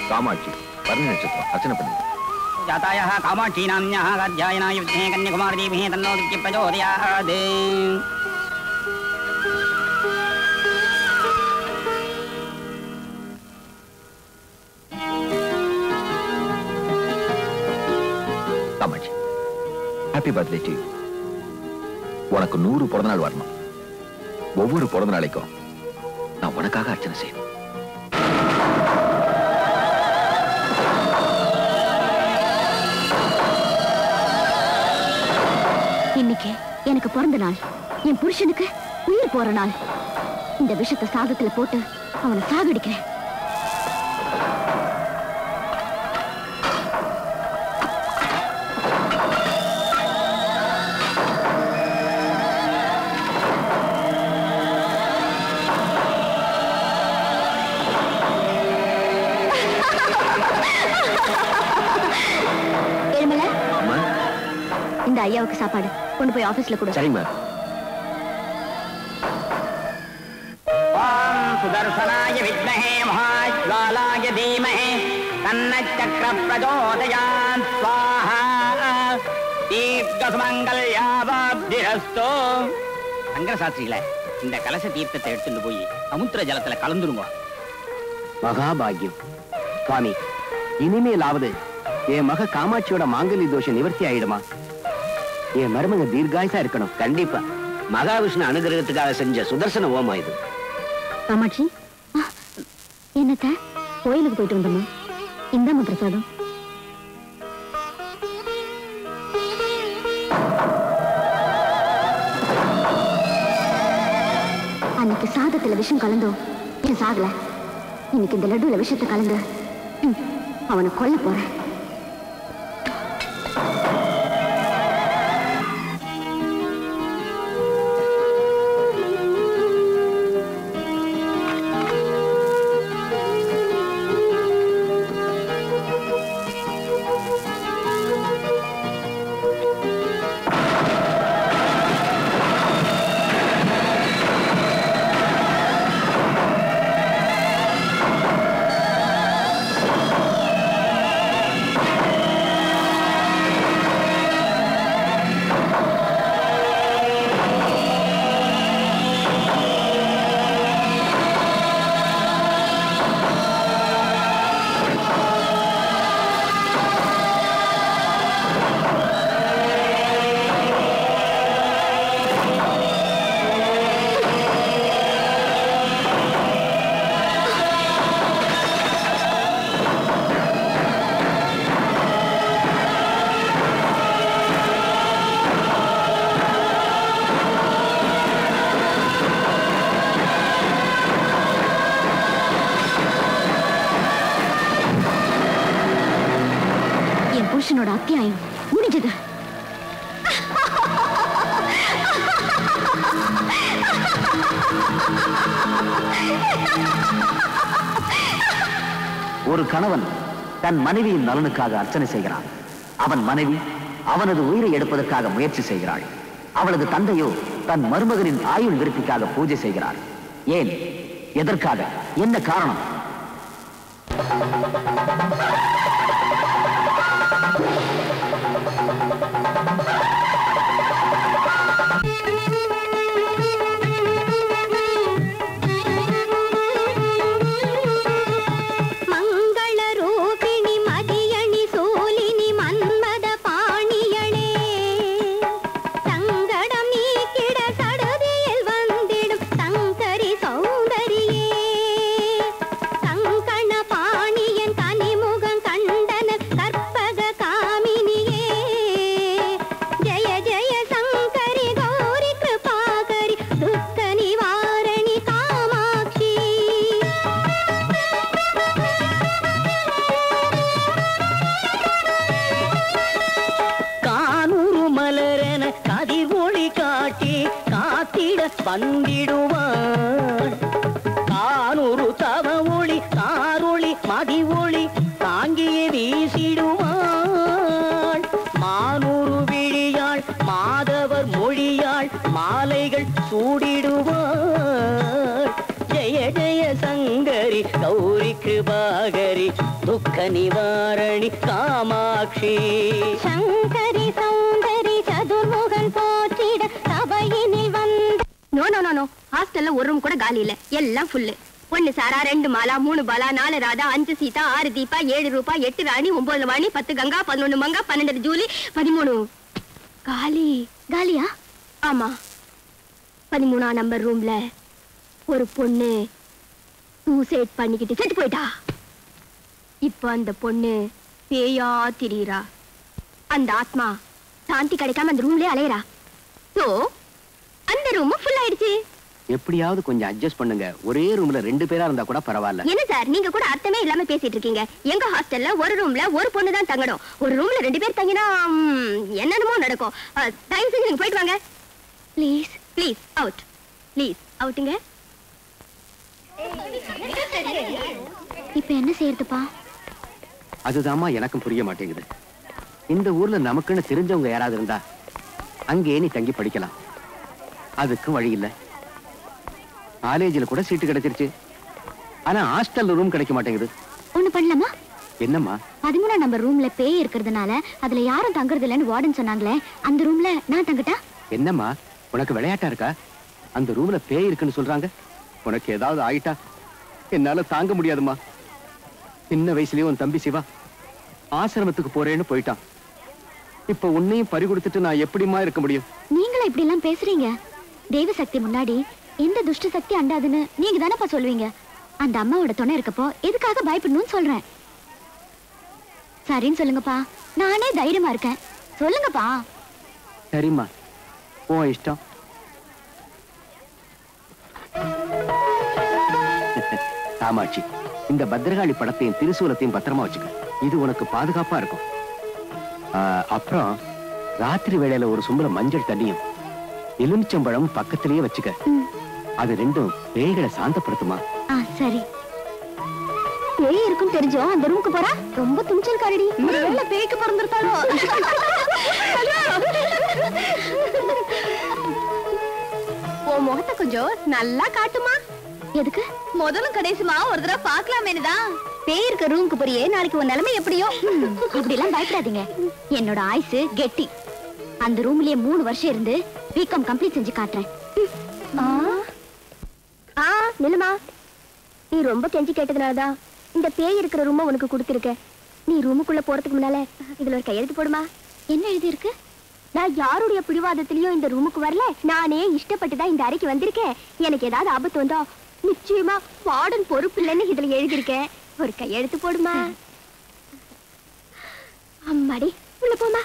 காமாட்சி பரணி நட்சத்திரம் அர்ச்சனை பண்ணுங்க जातायः कामाक्षी नाम्न्यः गाध्यायना युद्धे कन्याकुमारदीभिः तन्नो दिक्य प्रचोदयात् காமாட்சி ஹாப்பி பர்த்டே டு உனக்கு நூறு பிறந்த நாள் வரணும் ஒவ்வொரு பிறந்த நாளைக்கும் நான் உனக்காக அர்ச்சனை செய்யணும் இன்னைக்கு எனக்கு பிறந்த நாள் என் புருஷனுக்கு உயிர் போற நாள் இந்த விஷத்தை சாதத்துல போட்டு அவனை சாகடிக்கிறேன் ஏழுமலை அம்மா இந்த ஐயாவுக்கு சாப்பாடு கொண்டு போய் ஆபீஸ்ல கொடு சரிம்மா ॐ सुदर्शनाय विद्महे महाज्वालाय धीमहि तन्नचक्र प्रचोदयात् स्वाहा தீர்க்கசுமங்கல்யாவாப்திரஸ்தோ சங்கர சாஸ்திரிகளே இந்த கலச தீர்த்தத்தை எடுத்துட்டு போய் சமுத்திர ஜலத்துல கலந்துருங்க மகாபாகியம் சுவாமி இனிமேலாவது என் மக காமாட்சியோட மாங்கல்ய தோஷம் நிவர்த்தி ஆயிடுமா என் மருமக தீர்காயுசா இருக்கணும் கண்டிப்பா மகாவிஷ்ணு அனுகிரகத்துக்காக செஞ்ச சுதர்சன ஓமா இது காமாட்சி ஆ, என்னத்த கோயிலுக்கு போயிட்டு வந்தோமா இந்தாம்மா பிரசாதம் அன்னைக்கு சாதத்துல விஷம் கலந்தோம் ஏன் சாகல இன்னைக்கு இந்த லட்டுல விஷத்தை கலந்து ம், அவனை கொல்ல போறேன் என் புருஷனோட அத்தியாயம் முடிஞ்சது ஒரு கணவன் தன் மனைவியின் நலனுக்காக அர்ச்சனை செய்கிறான் அவன் மனைவி அவனது உயிரை எடுப்பதற்காக முயற்சி செய்கிறாள் அவளது தந்தையோ தன் மருமகனின் ஆயுள் விருத்திக்காக பூஜை செய்கிறார் ஏன் எதற்காக என்ன காரணம் மங்கள ரூபிணி மதியணி சூலினி மன்மத பாணியளே சங்கடம் நீக்கிட சடுதியில் வந்திடும் சங்கரி சௌந்தரியே சங்கண பாணியன் கனிமுகம் கண்டன கற்பக காமினியே ஜெய ஜெய சங்கரி கௌரி கிருபாகரி துக்க நிவாரணி காமாட்சி கானூறு மலரென கதிர் ஒளி காட்டி காத்திட வந்திடுவாள் கானூறு தவ ஒளி காரொளி மதி ஒளி தாங்கியே வீசிடுவாள் மானூறு விழியாள் மாதவர் மொழியாள் மாலைகள் சூடிடுவாள் ஜெய ஜெய சங்கரி கௌரி கௌரி கிருபாகரி துக்க நிவாரணி காமாட்சி சங்கரி சௌந்தரி சதுர்முகன் போற்றிட சபையினில் வந்த நோ நோ நோ நோ ஹாஸ்டல்ல ஒரு ரூம் கூட காலி இல்ல எல்லாம் ஃபுல்லு ஒன்னு சாரா ரெண்டு மாலா மூணு பாலா நாலு ராதா அஞ்சு சீதா ஆறு தீபா ஏழு ரூபா எட்டு ராணி ஒன்பது வாணி பத்து கங்கா பதினொன்னு மங்கா பன்னெண்டு ஜூலி பதிமூணு காலி காலியா ஆமா பதிமூணாம் நம்பர் ரூம்ல ஒரு பொண்ணு சூசைட் பண்ணிக்கிட்டு செத்து போயிட்டா இப்ப அந்த பொண்ணு பேயா திரியிறா அந்த ஆத்மா சாந்தி கிடைக்காம அந்த ரூம்லயே அலையறா சோ அந்த ரூம் ஃபுல் ஆயிடுச்சு எப்படியாவது கொஞ்சம் அட்ஜஸ்ட் பண்ணுங்க ஒரே ரூம்ல ரெண்டு பேரா இருந்தா கூட பரவாயில்ல என்ன சார் நீங்க கூட அர்த்தமே இல்லாம பேசிட்டு இருக்கீங்க எங்க ஹாஸ்டல்ல ஒரு ரூம்ல ஒரு பொண்ணு தான் தங்கணும் ஒரு ரூம்ல ரெண்டு பேர் தங்கினா ம், என்னென்னமோ நடக்கும் அஹ், தயவு செஞ்சு நீங்க போயிட்டு வாங்க ப்ளீஸ் ப்ளீஸ் அவுட் ப்ளீஸ் அவுட்டுங்க இப்ப என்ன செய்யறதுப்பா அதுதாம்மா எனக்கும் புரிய மாட்டேங்குது இந்த ஊர்ல நமக்குன்னு தெரிஞ்சவங்க யாராவது இருந்தா அங்கேயே நீ தங்கி படிக்கலாம் அதுக்கும் வழி இல்ல காலேஜில் கூட சீட்டு கிடைச்சிருச்சு ஆனா ஹாஸ்டல்ல ரூம் கிடைக்க மாட்டேங்குது ஒண்ணு பண்ணலாமா என்னம்மா பதிமூணாம் நம்பர் ரூம்ல பேய் இருக்கிறதுனால அதுல யாரும் தங்குறது இல்லைன்னு வார்டன் சொன்னாங்களே அந்த ரூம்ல நான் தங்கட்டா என்னம்மா உனக்கு விளையாட்டா இருக்கா அந்த ரூம்ல பேய் இருக்குன்னு சொல்றாங்க உனக்கு ஏதாவது ஆயிட்டா என்னால தாங்க முடியாதும்மா சின்ன வயசுலயே உன் தம்பி சிவா ஆசிரமத்துக்கு போறேன்னு போயிட்டான் இப்ப உன்னையும் பறி கொடுத்துட்டு நான் எப்படிம்மா இருக்க முடியும் நீங்களும் இப்படி எல்லாம் பேசுறீங்க தெய்வ சக்தி முன்னாடி எந்த துஷ்ட சக்தி அண்டாதுன்னு நீங்க தானப்பா சொல்லுவீங்க அந்த அம்மாவோட துணை இருக்கப்போ எதுக்காக பயப்படணும்னு சொல்றேன் சரின்னு சொல்லுங்கப்பா நானே தைரியமா இருக்கேன் சொல்லுங்கப்பா சரிம்மா உன் இஷ்டம் காமாட்சி இந்த பத்திரகாளி படத்தையும் திருசூலத்தையும் பத்திரமா வச்சுக்க இது உனக்கு பாதுகாப்பா இருக்கும் ஆ, அப்புறம் ராத்திரி வேளையில ஒரு சும்பல மஞ்சள் தண்ணியும் எலுமிச்சம்பழம் பக்கத்திலேயே வச்சுக்க ம். அது ரெண்டும் பேய்களை சாந்தப்படுத்துமா ஆ சரி பேய் இருக்கும் தெரிஞ்சோ அந்த ரூமுக்கு போறா ரொம்ப துணிச்சல் காரடி ஒருவேளை பேய்க்கு பிறந்திருப்பாளோ உன் முகத்தை கொஞ்சம் நல்லா காட்டுமா எதுக்கு முதலும் கடைசிமா ஒரு தடவை பாக்கலாமேனுதான் பேய் இருக்க ரூமுக்கு போறியே நாளைக்கு உன் நிலைமை எப்படியோ அப்படி எல்லாம் பயப்படாதீங்க என்னோட ஆயுசு கெட்டி அந்த ரூம்லயே மூணு வருஷம் இருந்து பிகாம் கம்ப்ளீட் செஞ்சு காட்டுறேன் ஆ நிலுமா நீ ரொம்ப கெஞ்சி கேட்டதுனாலதான் இந்த பேய் இருக்கிற ரூம உனக்கு கொடுத்துருக்கேன் நீ ரூமுக்குள்ள போறதுக்கு முன்னால இதுல ஒரு கையெழுத்து போடுமா என்ன எழுதி இருக்கு நான் யாருடைய பிடிவாதத்திலயும் இந்த ரூமுக்கு வரல நானே இஷ்டப்பட்டு தான் இந்த அறைக்கு வந்திருக்கேன் எனக்கு ஏதாவது ஆபத்து வந்தா நிச்சயமா வார்டன் பொறுப்பு இல்லைன்னு இதுல எழுதியிருக்கேன் ஒரு கையெழுத்து போடுமா அம்மாடி உள்ள போமா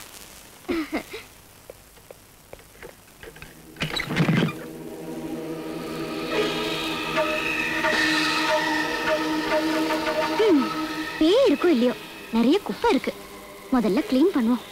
ம், பேய் இருக்கும் இல்லையோ நிறைய குப்பை இருக்கு முதல்ல க்ளீன் பண்ணுவோம்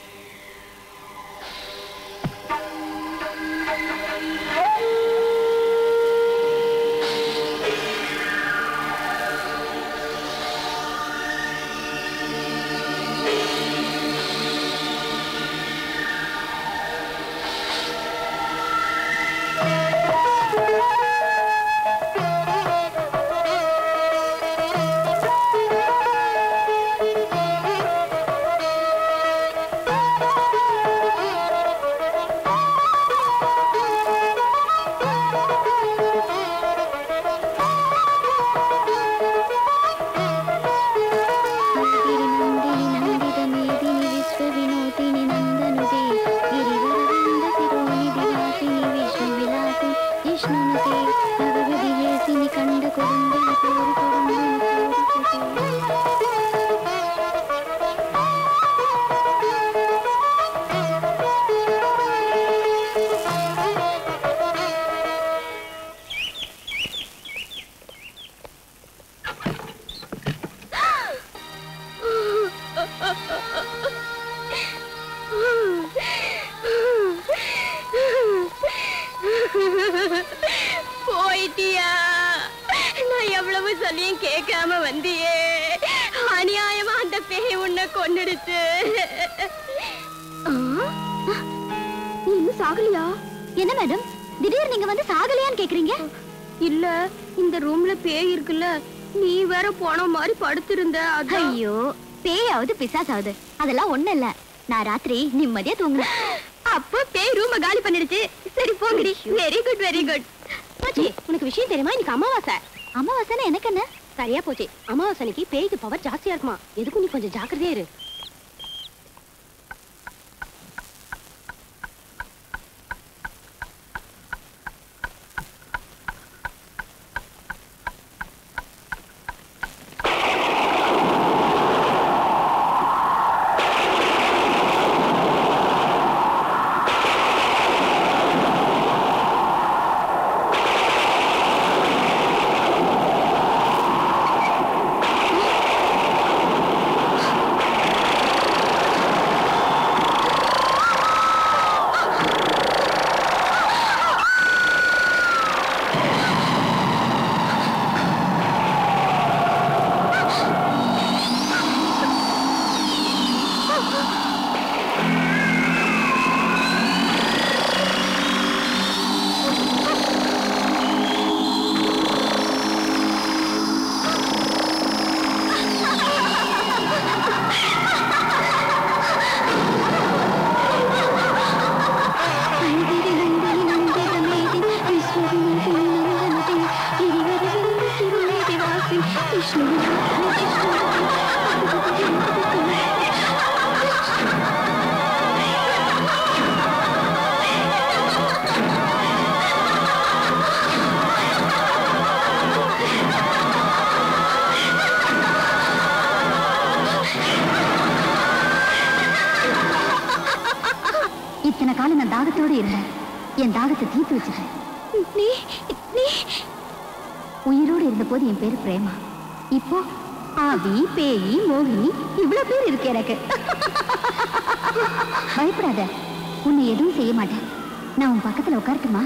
போயிட்டியா நான் எவ்வளவு சொல்லியும் கேட்காம வந்தியே அநியாயமா அந்த பேய் உன்னை கொன்னுடுச்சு நீ இன்னும் சாகலையா என்ன மேடம் திடீர் நீங்க வந்து சாகலையான்னு கேக்குறீங்க இல்ல இந்த ரூம்ல பேய் இருக்குல்ல நீ வேற போன மாதிரி படுத்திருந்த அதான் ஐயோ பேயாவது பிசாசாவது அதெல்லாம் ஒண்ணு இல்ல நான் ராத்திரி நிம்மதியா தூங்குனேன் அப்போ பேய் ரூம காலி பண்ணிடுச்சு சரி போங்கடி வெரி குட் வெரி குட் போச்சு உனக்கு விஷயம் தெரியுமா இன்னைக்கு அமாவாசை அமாவாசைன்னா எனக்கு என்ன சரியா போச்சு அமாவாசை அன்னைக்கு பேய்க்கு பவர் ஜாஸ்தியா இருக்குமா எதுக்கும் நீ கொஞ்சம் ஜாக்கிரதையா இரு இத்தனை காலம் நான் தாகத்தோட இருந்தேன் என் தாகத்தை தீர்த்து வச்சுட்டேன் நீ நீ உயிரோடு இருந்தபோது என் பேரு பிரேமா இப்போ ஆவி பேயி மோகினி இவ்வளவு பேர் இருக்கு எனக்கு பயப்படாத உன்னை எதுவும் செய்ய மாட்டேன் நான் உன் பக்கத்துல உட்காரட்டுமா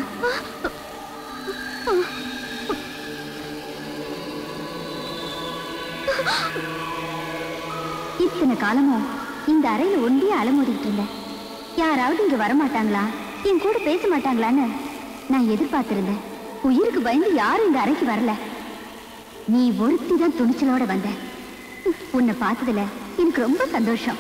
இத்தனை காலமும் இந்த அறையில ஒண்டியே அலமோதிட்டு இருந்தேன் யாராவது இங்க வரமாட்டாங்களா என் கூட பேச மாட்டாங்களான்னு நான் எதிர்பார்த்திருந்தேன் உயிருக்கு பயந்து யாரும் இந்த அறைக்கு வரல நீ ஒருத்தி தான் துணிச்சலோட வந்த உன்னை பார்த்ததுல எனக்கு ரொம்ப சந்தோஷம்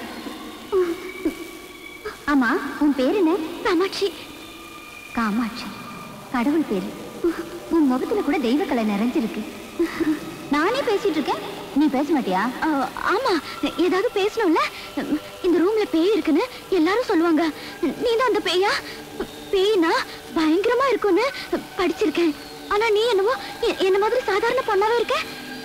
ஆமா உன் பேர் என்ன காமாட்சி காமாட்சி கடவுள் பேரு உன் முகத்துல கூட தெய்வக்கலை நிறைஞ்சிருக்கு நானே பேசிட்டு இருக்கேன் நீ பேச மாட்டியா ஆமா ஏதாவது பேசணும்ல இந்த ரூம்ல பேய் இருக்குன்னு எல்லாரும் சொல்லுவாங்க நீ தான் அந்த பேயா பேய்னா பயங்கரமா இருக்கும்னு படிச்சிருக்கேன் ஆனா நீ என்னவோ எ- என்ன மாதிரி சாதாரண பொண்ணாவே இருக்க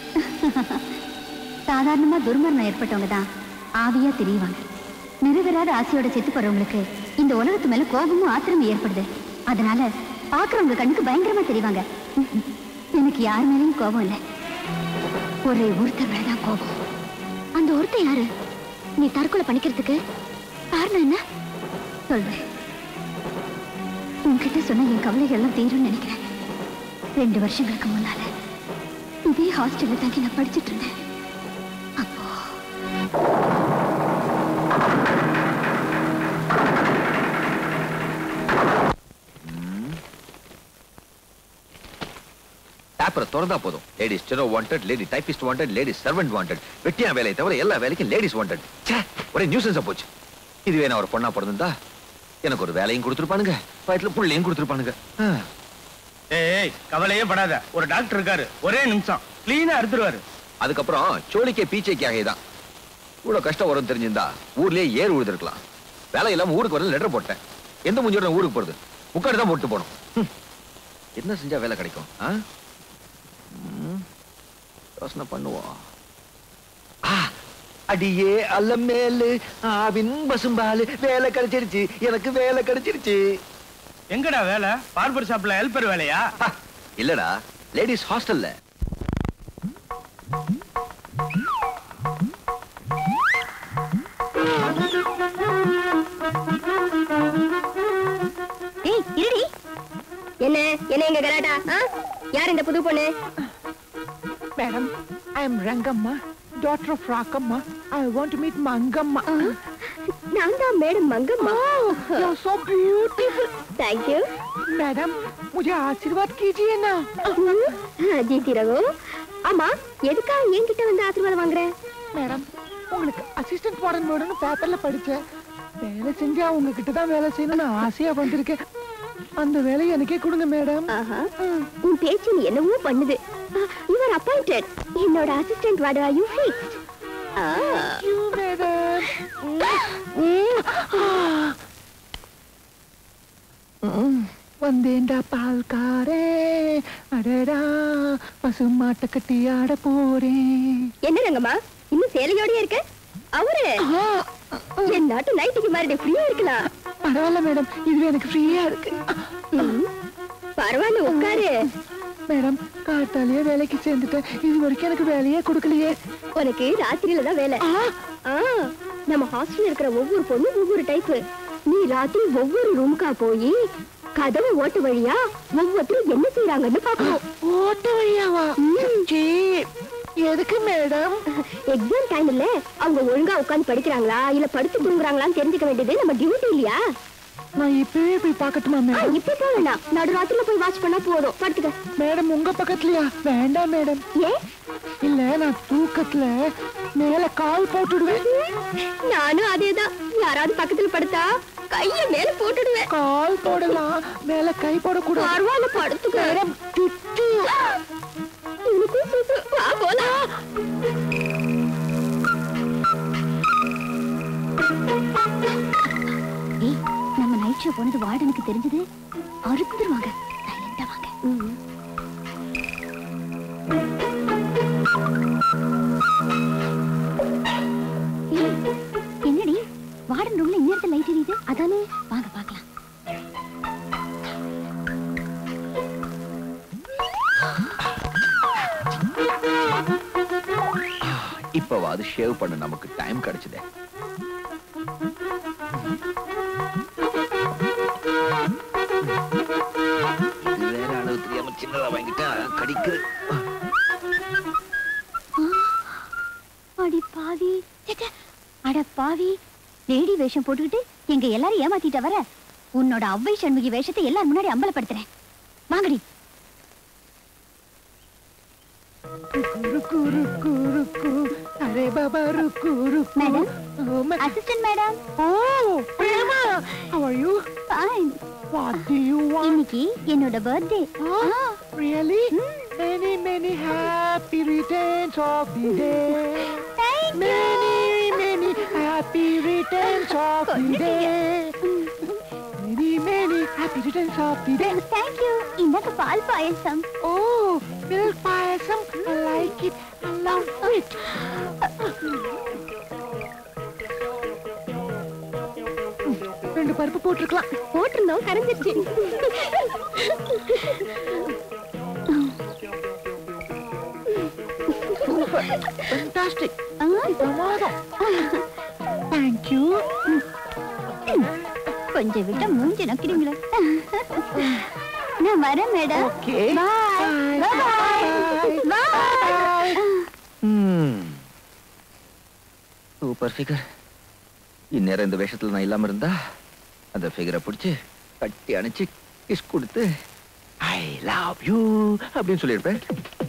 சாதாரணமா துர்மரணம் ஏற்பட்டவங்க தான் ஆவியா தெரியுவாங்க நிறைவேறாத ஆசையோட செத்து போறவங்களுக்கு இந்த உலகத்து மேல கோபமும் ஆத்திரமும் ஏற்படுது அதனால பாக்குறவங்க கண்ணுக்கு பயங்கரமா தெரிவாங்க எனக்கு யார் மேலேயும் கோபம் இல்லை ஒரே ஒருத்தர் மேலதான் கோபம் அந்த ஒருத்தன் யாரு நீ தற்கொலை பண்ணிக்கிறதுக்கு காரணம் என்ன சொல்றேன் உன்கிட்ட சொன்ன என் கவலைகள் எல்லாம் தீரும்னு நினைக்கிறேன் ரெண்டு வருஷங்களுக்கு முன்னால இதே ஹாஸ்டல்ல தங்கி நான் படிச்சிட்டு இருந்தேன் அப்போ பேப்பரை திறந்தா போதும் ladies steno wanted lady typist wanted lady servant wanted வெட்டியா வேலையை தவிர எல்லா வேலைக்கும் லேடிஸ் வாண்டட் ச்சே ஒரே நியூசன்ஸா போச்சு இதுவே நான் ஒரு பொண்ணா பிறந்திருந்தா எனக்கு ஒரு வேலையும் கொடுத்துருப்பானுங்க வயிற்றுல புள்ளையும் கொடுத்துருப்பானுங்க ஆ. ஏய் கவலையே படாத ஒரு டாக்டர் இருக்காரு ஒரே நிமிஷம் கிளீனா அறுத்துருவாரு அதுக்கப்புறம் சோழிக்கே பீச்சைக்காக தான் இவ்வளவு கஷ்டம் வரும் தெரிஞ்சிருந்தா ஊர்லயே ஏறு உழுதுருக்கலாம் வேலை இல்லாம ஊருக்கு வரல லெட்டர் போட்டேன் எந்த முஞ்சோட நான் ஊருக்கு போறது முக்காடு தான் போட்டு போனோம் ஹம். என்ன செஞ்சா வேலை கிடைக்கும் ஆ? ம். யோசனை பண்ணுவோம் ஆ, அடியே அல்ல மேலு ஆவின் பசும்பாலு வேலை கிடைச்சிருச்சு எனக்கு வேலை கிடைச்சிருச்சு எங்கடா வேலை பார்பர் ஷாப்ல ஹெல்பர் வேலையா ஆ, இல்லடா லேடிஸ் ஹாஸ்டல்ல ஏய் இருடி என்ன என்ன எங்க கலாட்டா ஆ? யார் இந்த புது பொண்ணு Madam, I am Rangamma, daughter of Rakamma. I want to meet Mangamma. நான் தான் madam Mangamma You're so beautiful. Thank you Madam, मुझे आशीर्वाद कीजिए ना. जीती रहो ஆமா எதுக்கா என்கிட்ட வந்து ஆசீர்வாதம் வாங்குற மேடம் உங்களுக்கு அசிஸ்டன்ட் வார்டன் வேணும்னு பேப்பர்ல படிச்சேன் வேலை செஞ்சா உங்ககிட்ட தான் வேலை செய்யணும்னு ஆசையா வந்திருக்கேன் அந்த வேலையை எனக்கே கொடுங்க மேடம் ஆஹா உன் பேச்சு நீ என்னவோ பண்ணுது யுவர் அப்பாயிண்டட் என்னோட அசிஸ்டன்ட் வாடா யூ ஃபிக்ஸ்ட் யூ மேடம் வந்தேன்டா பால்காரே அடடா பசு மாட்டை கட்டி ஆட போறேன் என்ன ரங்கம்மா இன்னும் சேலையோடயே இருக்க அவரு என் நாட்டு நைட்டுக்கு மாதிரி ஃப்ரீயா இருக்கலாம் பரவாயில்ல மேடம் இதுவே எனக்கு ஃப்ரீயா இருக்கு ம், பரவாயில்ல உட்காரு மேடம் காத்தாலேயே வேலைக்கு சேர்ந்துட்டேன் இது வரைக்கும் எனக்கு வேலையே கொடுக்கலையே உனக்கு ராத்திரியில தான் வேலை ஆ, நம்ம ஹாஸ்டல்ல இருக்கிற ஒவ்வொரு பொண்ணும் ஒவ்வொரு டைப் நீ ராத்திரி ஒவ்வொரு ரூமுக்கா போய் கதவு ஓட்டு வழியா ஒவ்வொருத்தரும் என்ன செய்யறாங்கன்னு பாக்கணும் ஓட்ட வழியாவா சீ, எதுக்கு மேடம் எக்ஸாம் டைம்ல அவங்க ஒழுங்கா உட்கார்ந்து படிக்கிறாங்களா இல்ல படுத்து தூங்குறாங்களான்னு தெரிஞ்சுக்க வேண்டியது நம்ம டியூட்டி இல்லையா நான் இப்பவே போய் பார்க்கட்டுமா ஆ, மேடம் இப்ப போக வேண்டாம் நடு ராத்திரில போய் வாட்ச் பண்ணா போதும் படுத்துக்க மேடம் உங்க பக்கத்துலயா வேண்டாம் மேடம் ஏன் இல்ல நான் தூக்கத்துல மேல கால் போட்டுடுவேன் நானும் அதேதான் யாராவது பக்கத்துல படுத்தா கைய மேல போட்டுடுவேன் கால் போடலாம் மேல கை போடக்கூடாது பரவாயில்ல படுத்துக்க மேடம் திட்டு எனக்கும் சுசு. வா போலாம் ஏய் நம்ம நைட் ஷோ போனது வார்டனுக்கு தெரிஞ்சது அறுத்துருவாங்க சைலண்டா வாங்க ஏய், என்னடி வார்டன் ரூம்ல இந்நேரத்துல லைட் எரியுது அதானே வாங்க பார்க்கலாம் இப்பவாது ஷேவ் பண்ண நமக்கு டைம் கிடைச்சதே இது வேற அளவு தெரியாம சின்னதா வாங்கிட்டா கடிக்குது அடி பாவி ச்சே, ச்சே. அட பாவி லேடி வேஷம் போட்டுக்கிட்டு எங்க எல்லாரும் ஏமாத்திட்ட வர உன்னோட அவ்வை சண்முகி வேஷத்தை எல்லாரும் முன்னாடி அம்பலப்படுத்துறேன் வாங்கடி ருக்கு ருக்கு ருக்கு அரே பாபா ருக்கு ருக்கு madam Oh, ma- assistant madam Oh, Prema, how are you? Fine What do you want? இன்னைக்கு என்னோட birthday Huh? Really? Many, many happy returns of the day. Many, many happy returns of the day. Many, many happy returns of the day. Thank you இந்தாக்க பால் பாயசம் Oh, milk payasam. I like it. I love it. ரெண்டு பருப்பு போட்டிருக்கலாம் போட்டிருந்தோம் கரைஞ்சிருச்சு Fantastic. பிரமாதம். Thank you. கொஞ்சம் விட்டா மூஞ்சி நக்கிறீங்களா நான் வரேன் madam Okay. Bye Bye. Bye super figure இந்நேரம் இந்த வேஷத்துல நான் இல்லாம இருந்தா அந்த ஃபிகரை பிடிச்சு கட்டி அணைச்சு கிஸ் கொடுத்து ஐ லவ் யூ அப்படின்னு சொல்லியிருப்பேன்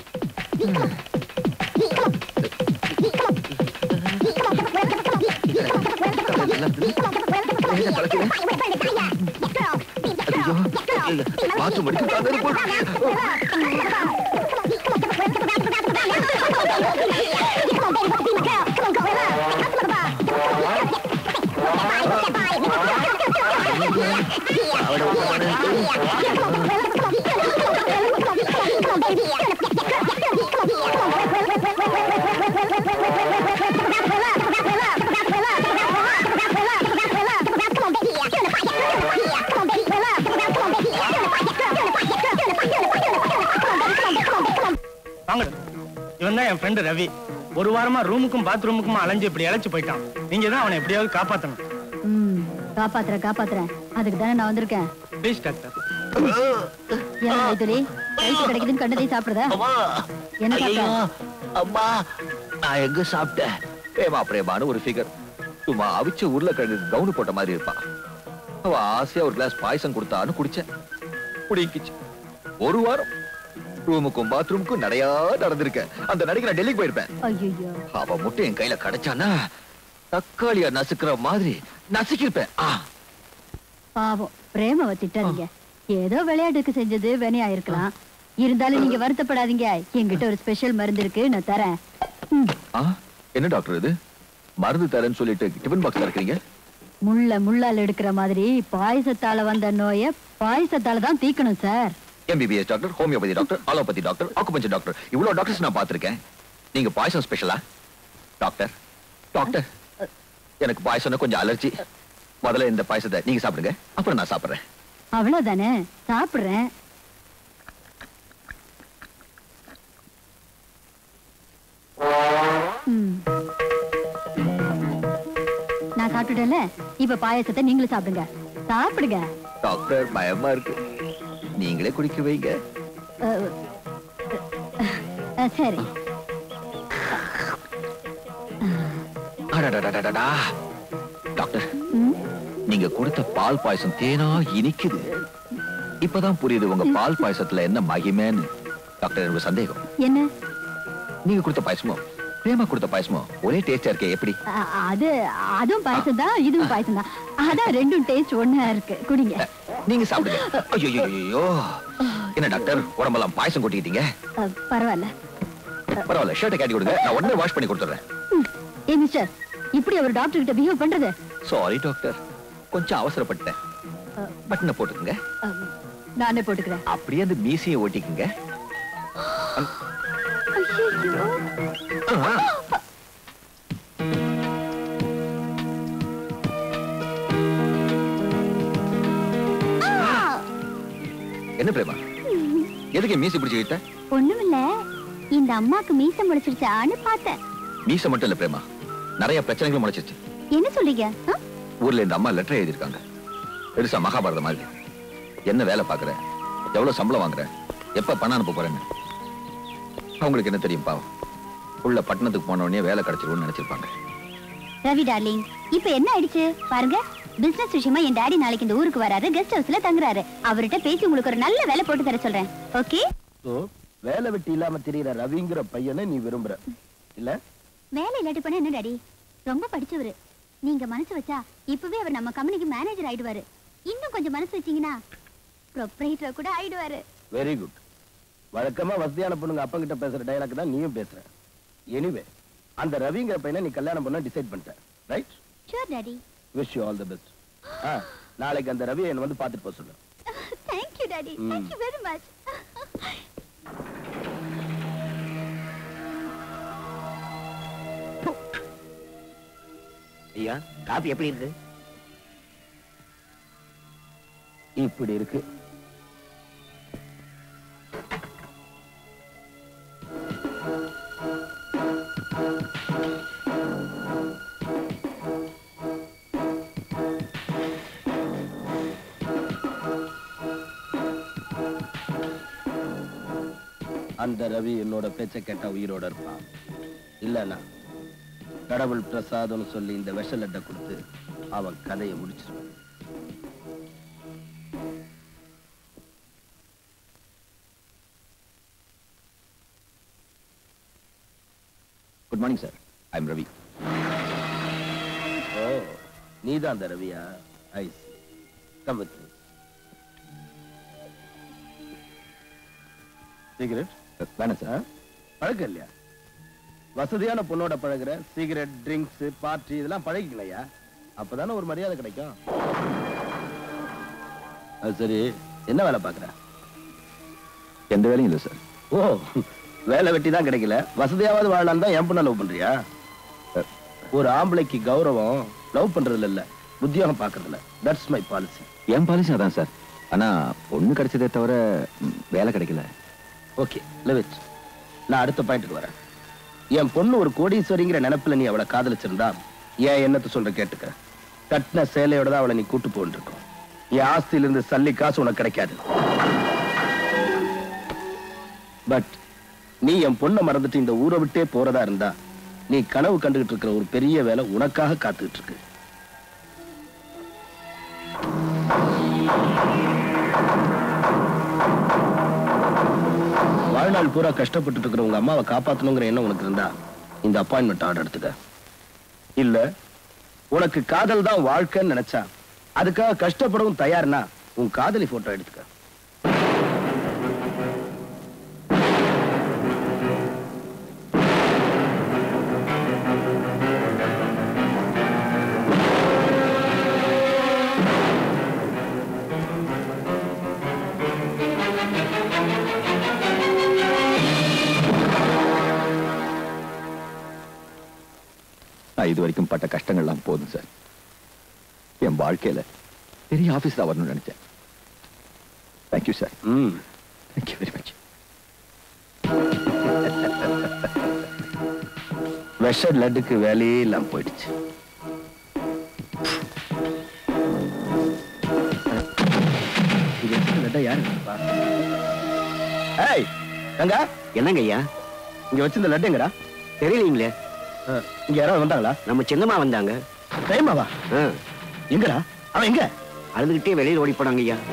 பாத்து முடிச்சு வாங்க இவன் தான் என் ஃப்ரெண்டு ரவி ஒரு வாரமா ரூமுக்கும் பாத்ரூமுக்கும் அலைஞ்சு இப்படி இழைச்சு போயிட்டான் நீங்க தான் அவனை எப்படியாவது காப்பாத்தணும் ம் காப்பாத்துறேன் காப்பாத்துறேன் அதுக்கு தானே நான் வந்திருக்கேன் ப்ளீஸ் டாக்டர் ஏன் மைதுலி கைக்கு கிடைக்குதுன்னு கண்டதை சாப்பிடுறதா என்ன சாப்பிட்ட அம்மா நான் எங்க சாப்பிட்டேன் பிரேமா பிரேமான்னு ஒரு ஃபிகர் சும்மா அவிச்ச உருளைக்கிழங்கு கவுனு போட்ட மாதிரி இருப்பா அவ ஆசையா ஒரு கிளாஸ் பாயசம் கொடுத்தான்னு குடிச்சேன் குடிக்கிச்சு ஒரு வாரம் ரூமுக்கும் பாத்ரூமுக்கும் நடையா நடந்திருக்கேன் அந்த நடிகை நான் டெல்லிக்கு போயிருப்பேன் ஐயோ அவ மட்டும் என் கையில கிடைச்சானா தக்காளியா நசுக்கிற மாதிரி நசுக்கிருப்பேன் ஆ, பாவம் பிரேமவை திட்டாதீங்க ஏதோ விளையாட்டுக்கு செஞ்சது வினையா இருக்கலாம் இருந்தாலும் நீங்க வருத்தப்படாதீங்க என்கிட்ட ஒரு ஸ்பெஷல் மருந்து இருக்கு நான் தரேன் ம், ஆ, என்ன டாக்டர் இது மருந்து தரேன்னு சொல்லிட்டு டிஃபன் பாக்ஸ் இருக்கீங்க முள்ள முள்ளால் எடுக்கிற மாதிரி பாயசத்தால வந்த நோய பாயசத்தால தான் தீக்கணும் sir MBBS doctor homeopathy doctor allopathy doctor acupuncture doctor இவ்வளவு டாக்டர்ஸ் நான் பார்த்திருக்கேன் நீங்க பாயசம் ஸ்பெஷலா டாக்டர் டாக்டர் எனக்கு பாயசம்னா கொஞ்சம் அலர்ஜி முதல்ல இந்த பாயசத்தை நீங்க சாப்பிடுங்க அப்புறம் நான் சாப்பிடுறேன் அவ்வளவுதானே சாப்பிடுறேன் ம். நான் சாப்பிட்டுட்டேன்ல இப்ப பாயாசத்தை நீங்களும் சாப்பிடுங்க சாப்பிடுங்க டாக்டர் பயமா இருக்கு நீங்களே குடிக்க வைங்க அஹ், அஹ், சரி அடடடடடடா. டாக்டர் ம், நீங்க கொடுத்த பால் பாயசம் தேனா இனிக்குது இப்பதான் புரியுது உங்க பால் பாயசத்துல என்ன மகிமைன்னு டாக்டர் எனக்கு சந்தேகம் என்ன நீங்க கொடுத்த பாயசமோ பிரேமா கொடுத்த பாயசமோ ஒரே டேஸ்டா இருக்கே எப்படி அ- அது அதுவும் பாயசம் தான் இதுவும் பாயசம் தான் அதான் ரெண்டும் டேஸ்ட் ஒண்ணா இருக்கு குடிங்க நீங்க சாப்பிடுங்க ஐயோ ஐயோ என்ன டாக்டர் உடம்பெல்லாம் பாயசம் கொட்டிக்கிட்டீங்க அஹ், பரவாயில்ல பரவாயில்ல ஷர்ட்டை காட்டி கொடுங்க நான் உடனே வாஷ் பண்ணி கொடுத்துறேன் ம், ஏ மிஸ்டர் இப்படி ஒரு டாக்டர் கிட்ட பிஹேவ் பண்றது சாரி டாக்டர் கொஞ்சம் அவசரப்பட்டேன் பட்டனை போட்டுக்குங்க அஹ், நானே போட்டுக்கிறேன் அப்படியே அந்த மீசையை ஓட்டிக்குங்க ஐயையோ. ஆ. என்ன பிரேமா எதுக்கு மீசை பிடிச்சுக்கிட்ட ஒண்ணுமில்ல இந்த அம்மாக்கு மீசை முளைச்சிருச்சான்னு பார்த்தேன் மீசை மட்டும் இல்ல பிரேமா நிறைய பிரச்சனைகள் முளைச்சிச்சு என்ன சொல்றீங்க ஆ? ஊர்ல இந்த அம்மா லெட்டர் எழுதியிருக்காங்க பெருசா மகாபாரதம் மாதிரி என்ன வேலை பாக்குற எவ்வளவு சம்பளம் வாங்குற எப்ப பணம் அனுப்ப போறேன்னு அவங்களுக்கு என்ன தெரியும் பாவம் உள்ள பட்டணத்துக்கு போன உடனே வேலை கிடைச்சிரும்னு நினைச்சிருப்பாங்க ரவி டார்லிங் இப்ப என்ன ஆயிடுச்சு பாருங்க பிசினஸ் விஷயமா என் டாடி நாளைக்கு இந்த ஊருக்கு வராரு கெஸ்ட் ஹவுஸ்ல தங்குறாரு அவர்கிட்ட பேசி உங்களுக்கு ஒரு நல்ல வேலை போட்டு தர சொல்றேன் ஓகே So, வேலை வெட்டி இல்லாம தெரியற ரவிங்கிற பையனை நீ விரும்புற இல்ல வேலை இல்லாட்டி பண்ண என்ன டாடி ரொம்ப படிச்சவரு நீங்க மனசு வச்சா இப்பவே அவர் நம்ம கம்பெனிக்கு மேனேஜர் ஆயிடுவாரு இன்னும் கொஞ்சம் மனசு வச்சீங்கன்னா ப்ரொப்ரைட்டர் கூட ஆயிடுவாரு வெரி குட் வழக்கமா வசதியான பொண்ணுங்க அப்பா கிட்ட பேசுற டயலாக் தான் நீயும் பேசுற எனிவே அந்த ரவிங்கிற பையனை நீ கல்யாணம் பண்ண டிசைட் பண்ணிட்ட right sure daddy wish you all the best நாளைக்கு அந்த ரவியை என்ன வந்து பார்த்துட்டு போக சொல்லு thank you daddy hmm. Thank you very much ஐயா காபி எப்படி இருக்கு இப்படி இருக்கு அந்த ரவி என்னோட பேச்சை கேட்டா உயிரோட இருப்பான் இல்லனா கடவுள் பிரசாதம்னு சொல்லி இந்த விஷ லட்டை கொடுத்து அவன் கதையை முடிச்சிருவான் good morning sir I am Ravi oh நீதான் அந்த ரவியா I come with me cigarette வேணாம் சார் பழக்கம் இல்லையா வசதியான பொண்ணோட பழகுற சிகரெட் ட்ரிங்க்ஸ் பார்ட்டி இதெல்லாம் பழகிக்கலையா அப்பதானே ஒரு மரியாதை கிடைக்கும் அது சரி என்ன வேலை பார்க்குற எந்த வேலையும் இல்லை சார் ஓ வேலை வெட்டி தான் கிடைக்கல வசதியாவது வாழலாம் தான் என் பொண்ணை லவ் பண்றியா அஹ், ஒரு ஆம்பளைக்கு கௌரவம் லவ் பண்றதுல இல்ல உத்தியோகம் பார்க்கறதுல தட்ஸ் மை பாலிசி என் பாலிசி அதான் சார் ஆனா பொண்ணு கிடைச்சதே தவிர ம், வேலை கிடைக்கல ஓகே live it நான் அடுத்த பாயிண்ட்டுக்கு வரேன் என் பொண்ணு ஒரு கோடீஸ்வரிங்கிற நினைப்புல நீ அவளை காதலிச்சிருந்தா ஏன் என்னத்த சொல்ற கேட்டுக்க கட்டின சேலையோட தான் அவளை நீ கூட்டு போன்னு இருக்கும் என் ஆஸ்தியில இருந்து சல்லி காசு உனக்கு கிடைக்காது பட் நீ என் பொண்ணை மறந்துட்டு இந்த ஊரை விட்டே போறதா இருந்தா நீ கனவு கண்டுகிட்டு இருக்கிற ஒரு பெரிய வேலை உனக்காக காத்துக்கிட்டு இருக்கு வாழ்நாள் பூரா கஷ்டப்பட்டு இருக்கிற உங்க அம்மாவை காப்பாத்தணுங்கிற எண்ணம் உனக்கு இருந்தா இந்த அப்பாயின்மெண்ட் ஆர்டர் எடுத்துக்க இல்ல உனக்கு காதல் தான் வாழ்க்கைன்னு நினைச்சா அதுக்காக கஷ்டப்படவும் தயார்னா உன் காதலி போட்டோ எடுத்துக்க நான் இது வரைக்கும் பட்ட கஷ்டங்கள்லாம் போதும் சார் என் வாழ்க்கையில பெரிய ஆபீஸ் தான் வரணும்னு நினைச்சேன் thank you sir hmm thank you very much விஷ லட்டுக்கு வேலையே இல்லாம போயிடுச்சு இங்க இருக்கிற லட்டை யாரு எடுப்பா? ஏய் கங்கா என்னங்க ஐயா இங்க வச்சிருந்த லட்டு எங்கடா தெரியலீங்களே அஹ், இங்க யாராவது வந்தாங்களா நம்ம சின்னம்மா வந்தாங்க டைமாவா ஆ, எங்கடா அவன் எங்க அழுதுகிட்டே வெளியில் ஓடி போனாங்க ஐயா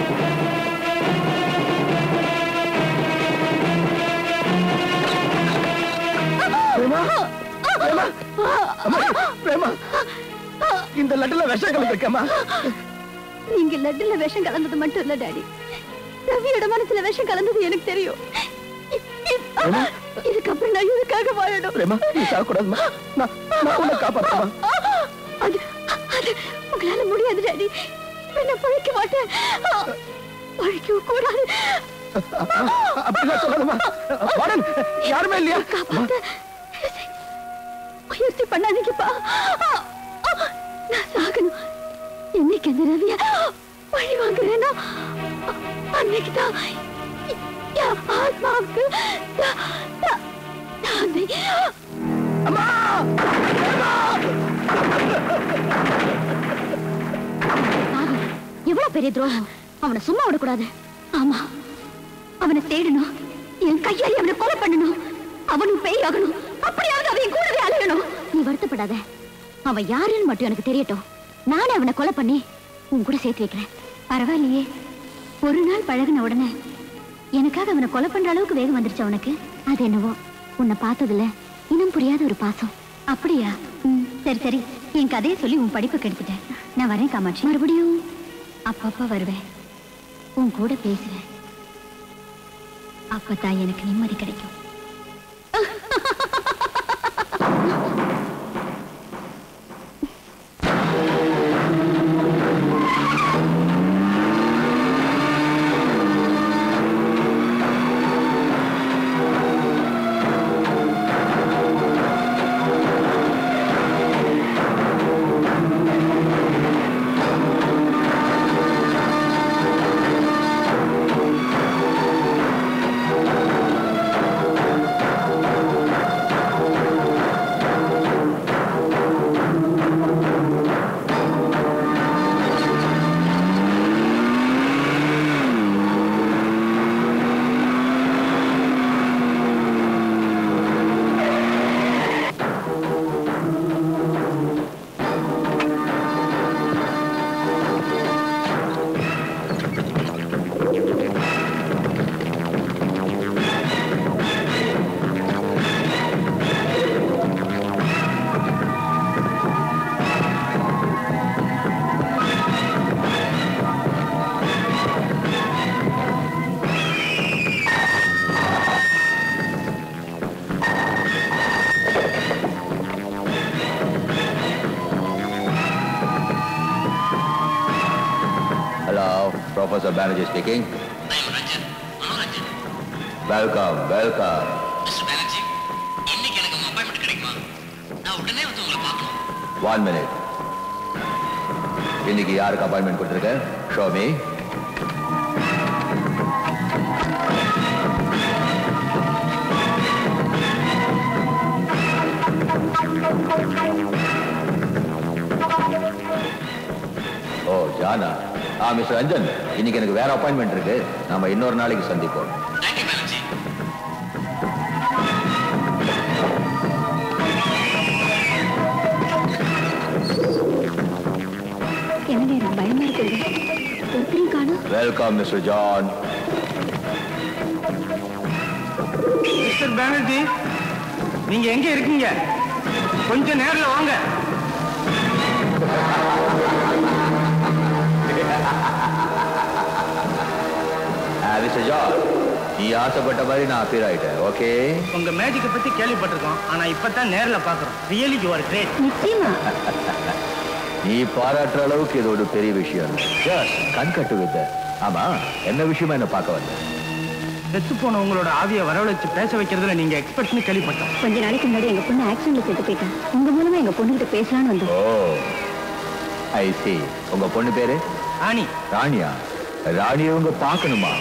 பிரேமா பிரேமா அம்மா பிரேமா இந்த லட்டுல விஷம் கலந்துருக்கேம்மா நீங்க லட்டுல விஷம் கலந்தது மட்டும் இல்ல டாடி ரவியோட மனசுல விஷம் கலந்தது எனக்கு தெரியும் என்ன? இதுக்கப்புறம் நான் இதுக்காக வாழணும் பிரேமா நீ சாகக்கூடாதுமா நான் நான் உன்னை காப்பாத்துமா அது அது உங்களால முடியாது டாடி நான் பழைக்க மாட்டேன் பழைக்க கூடாது அப்படிலாம் சொல்லாதம்மா வாடன் யாருமே இல்லையா காப்பாத்த முயற்சி பண்ணாதீங்கப்பா நான் சாகணும் என்னைக்கு அந்த ரவிய பழி வாங்குறேன்னா அன்னைக்கு தான் என் ஆத்மாவுக்கு த- த- சாந்தி. பாவி, எவ்வளவு பெரிய துரோகம் அவனை சும்மா விடக்கூடாது ஆமா அவனை தேடணும் என் கையாலே அவனை கொலை பண்ணணும் அவனும் பேய் ஆகணும் அப்படியாவது அவன் என் கூடவே அலையணும் நீ வருத்தப்படாத அவன் யாருன்னு மட்டும் எனக்கு தெரியட்டும் நானே அவனை கொலை பண்ணி உன் கூட சேர்த்து வைக்கிறேன் பரவாயில்லையே ஒரு நாள் பழகுன உடனே எனக்காக அவனை கொலை பண்ற அளவுக்கு வேகம் வந்துருச்சு அவனுக்கு அது என்னவோ உன்னை பார்த்ததுல இன்னும் புரியாத ஒரு பாசம் அப்படியா ம், சரி சரி என் கதையை சொல்லி உன் படிப்பு கெடுத்துட்டேன் நான் வரேன் காமாட்சி மறுபடியும் அப்பப்ப வருவேன் உன் கூட பேசுவேன் அப்பதான் எனக்கு நிம்மதி கிடைக்கும் Hello, Professor Banerjee speaking. Welcome, welcome. One minute. இன்னைக்கு யாருக்கு அப்பாயின்மெண்ட் கொடுத்துருக்க ஷோ மீ ஓ ஜானா ஆ மிஸ்டர் ரஞ்சன் இன்னைக்கு எனக்கு வேற அப்பாயின்மெண்ட் இருக்கு நாம இன்னொரு நாளைக்கு சந்திப்போம் என்னங்க எனக்கு பயமா இருக்குங்க ஒருத்தரையும் காணும் welcome mister John mister Banerjee நீங்க எங்க இருக்கீங்க கொஞ்சம் நேர்ல வாங்க மிஸ்டர் ஜார்ஜ் நீ ஆசைப்பட்ட மாதிரி நான் அப்பீர் ஆயிட்டேன் ஓகே உங்க மேஜிக்கை பத்தி கேள்விப்பட்டிருக்கோம் ஆனா இப்பதான் நேர்ல பாக்குறோம் ரியலி யூ ஆர் கிரேட் நிச்சயமா நீ பாராட்டுற அளவுக்கு இது ஒரு பெரிய விஷயம் ஜஸ்ட் கண் கட்டு வித்த ஆமா என்ன விஷயமா என்ன பார்க்க வந்த செத்து போன உங்களோட ஆவியை வரவழைச்சு பேச வைக்கிறதுல நீங்க எக்ஸ்பர்ட்னு கேள்விப்பட்டோம் கொஞ்ச நாளைக்கு முன்னாடி எங்க பொண்ணு ஆக்சிடென்ட்ல செத்து போயிட்டான் உங்க மூலமா எங்க பொண்ணுகிட்ட பேசலாம்னு வந்தோம் ஓ ஐ see உங்க பொண்ணு பேரு ஆனி ராணியா ராணியை உங்க பார்க்கணுமா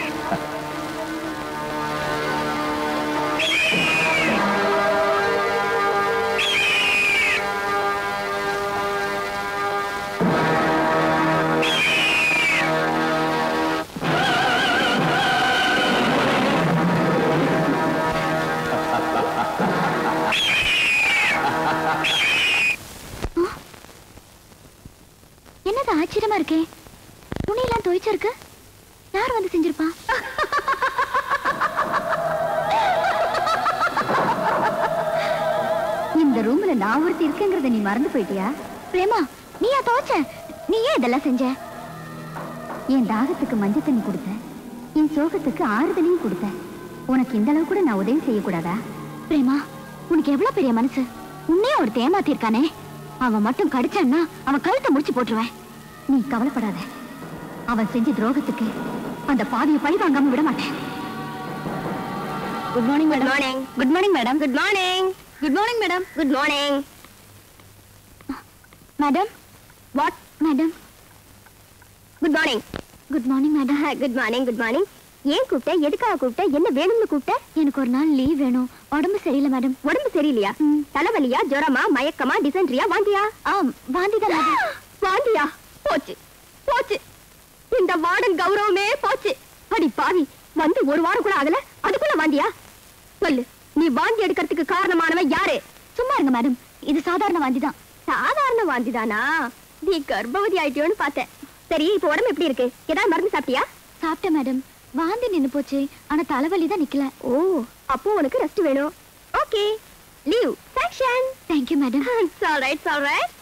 என்னது ஆச்சரியமா இருக்கே துணியெல்லாம் துவைச்சிருக்கு யார் வந்து செஞ்சிருப்பா இந்த ரூம்ல நான் ஒருத்தி இருக்கேங்கிறத நீ மறந்து போயிட்டியா பிரேமா நீயா துவைச்ச நீ ஏன் இதெல்லாம் செஞ்ச என் தாகத்துக்கு மஞ்சள் தண்ணி கொடுத்த என் சோகத்துக்கு ஆறுதலையும் கொடுத்த உனக்கு இந்த அளவு கூட நான் உதவி செய்யக்கூடாதா பிரேமா உனக்கு எவ்வளவு பெரிய மனசு உன்னையே ஒரு ஏமாத்திருக்கானே அவன் மட்டும் கடிச்சான்னா அவன் கழுத்தை முடிச்சு போட்டுருவேன் நீ கவலைப்படாத அவன் செஞ்ச துரோகத்துக்கு அந்த பாவியை பழி வாங்காம விட மாட்டேன் good morning good morning good morning madam good morning good morning madam good morning madam what madam good morning good morning madam good morning good morning ஏன் கூப்பிட்ட எதுக்காக கூப்பிட்ட என்ன வேணும்னு கூப்பிட்ட எனக்கு ஒரு நாள் லீவ் வேணும் உடம்பு சரியில்லை மேடம் உடம்பு சரியில்லையா ம். தலைவலியா ஜுரமா மயக்கமா டிசென்ட்ரியா வாந்தியா ஆம் வாந்தி தான் மேடம் வாந்தியா போச்சு போச்சு இந்த வார்டன் கௌரவமே போச்சு அடி பாவி வந்து ஒரு வாரம் கூட ஆகல அதுக்குள்ள வாந்தியா சொல்லு நீ வாந்தி எடுக்கிறதுக்கு காரணமானவன் யாரு சும்மா இருங்க மேடம் இது சாதாரண வாந்தி தான் சாதாரண வாந்தி தானா நீ கர்ப்பவதி ஆயிட்டியோன்னு பார்த்தேன் சரி இப்போ உடம்பு எப்படி இருக்கு ஏதாவது மருந்து சாப்பிட்டியா சாப்பிட்டேன் மேடம் வாந்தி நின்னு போச்சு ஆனா தலைவலி தான் நிக்கல ஓ அப்போ உனக்கு ரெஸ்ட் வேணும் okay leave sanction thank you madam it's all right all right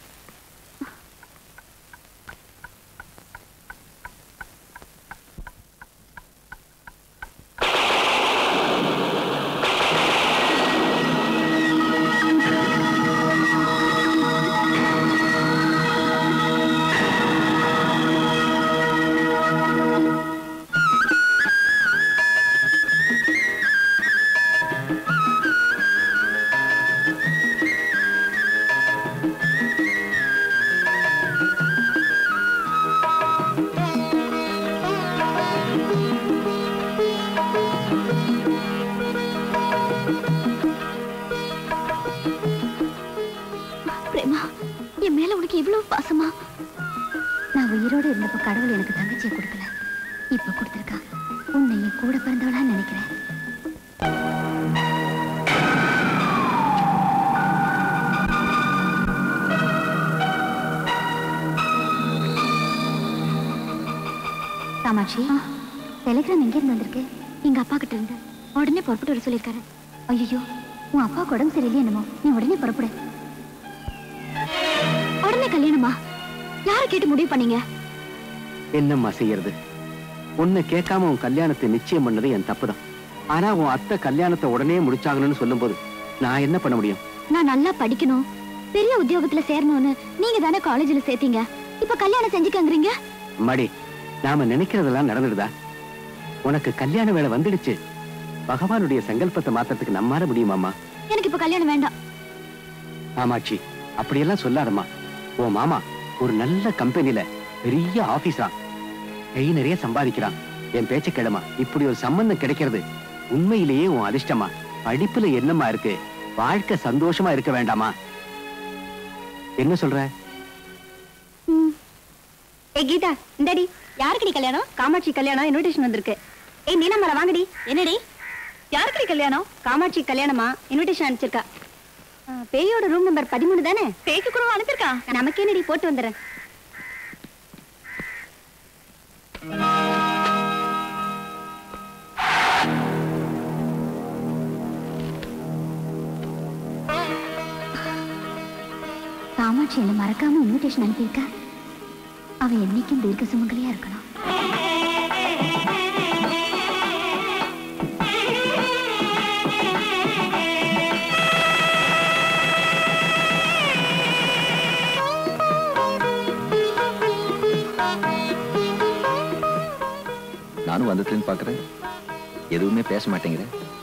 Prema என் மேல உனக்கு இவ்வளவு பாசமா நான் உயிரோட இருந்தப்ப கடவுள் எனக்கு தங்கச்சியை கொடுக்கல இப்ப கொடுத்திருக்கா உன்னை என் கூட பிறந்தவளா நினைக்கிறேன் காமாட்சி டெலிகிராம் எங்க இருந்து வந்திருக்கு எங்க அப்பா கிட்ட இருந்து உடனே புறப்பட்டு வர சொல்லியிருக்காரு ஐயோ உன் அப்பாவுக்கு உடம்பு சரியில்லையே என்னமோ நீ உடனே புறப்படு உடனே கல்யாணமா யாரை கேட்டு முடிவு பண்ணீங்க என்னம்மா செய்யறது உன்னை கேட்காம உன் கல்யாணத்தை நிச்சயம் பண்ணது என் தப்புதான் ஆனா உன் அத்தை கல்யாணத்தை உடனே முடிச்சாகணும்னு சொல்லும்போது நான் என்ன பண்ண முடியும் நான் நல்லா படிக்கணும் பெரிய உத்தியோகத்துல சேரணும்னு நீங்க தானே காலேஜ்ல சேர்த்தீங்க இப்ப கல்யாணம் செஞ்சுக்கங்கிறீங்க மடி நாம நினைக்கிறதெல்லாம் நடந்துடுதா உனக்கு கல்யாண வேலை வந்துடுச்சு பகவானுடைய சங்கல்பத்தை மாத்துறதுக்கு நம்மால முடியுமாமா எனக்கு இப்ப கல்யாணம் வேண்டாம் ஆமாச்சி அப்படியெல்லாம் சொல்லாதம்மா உன் மாமா ஒரு நல்ல கம்பெனில பெரிய ஆபீஸா கை நிறைய சம்பாதிக்கிறான் என் பேச்ச கேளுமா இப்படி ஒரு சம்பந்தம் கிடைக்கிறது உண்மையிலேயே உன் அதிர்ஷ்டமா படிப்புல என்னம்மா இருக்கு வாழ்க்கை சந்தோஷமா இருக்க வேண்டாமா என்ன சொல்ற ஏ கீதா இந்தடி யாருக்குடி கல்யாணம் காமாட்சி கல்யாணம் இன்விடேஷன் வந்திருக்கு ஏய் நீலமலை வாங்கடி என்னடி யாருக்குடி கல்யாணம் காமாட்சி கல்யாணமா இன்விடேஷன் அனுப்பிச்சிருக்கா ஆ, பேயோட ரூம் நம்பர் பதிமூணு தானே பேய்க்கு கூட அனுப்பிச்சிருக்கா நமக்கு என்னடி போட்டு வந்துடுறேன் காமாட்சி என்னை மறக்காம இன்விடேஷன் அனுப்பியிருக்கா அவ என்னைக்கும் தீர்க்க சுமங்கலியா இருக்கணும் நானும் வந்ததுன்னு பாக்குறேன் எதுவுமே பேச மாட்டேங்கிற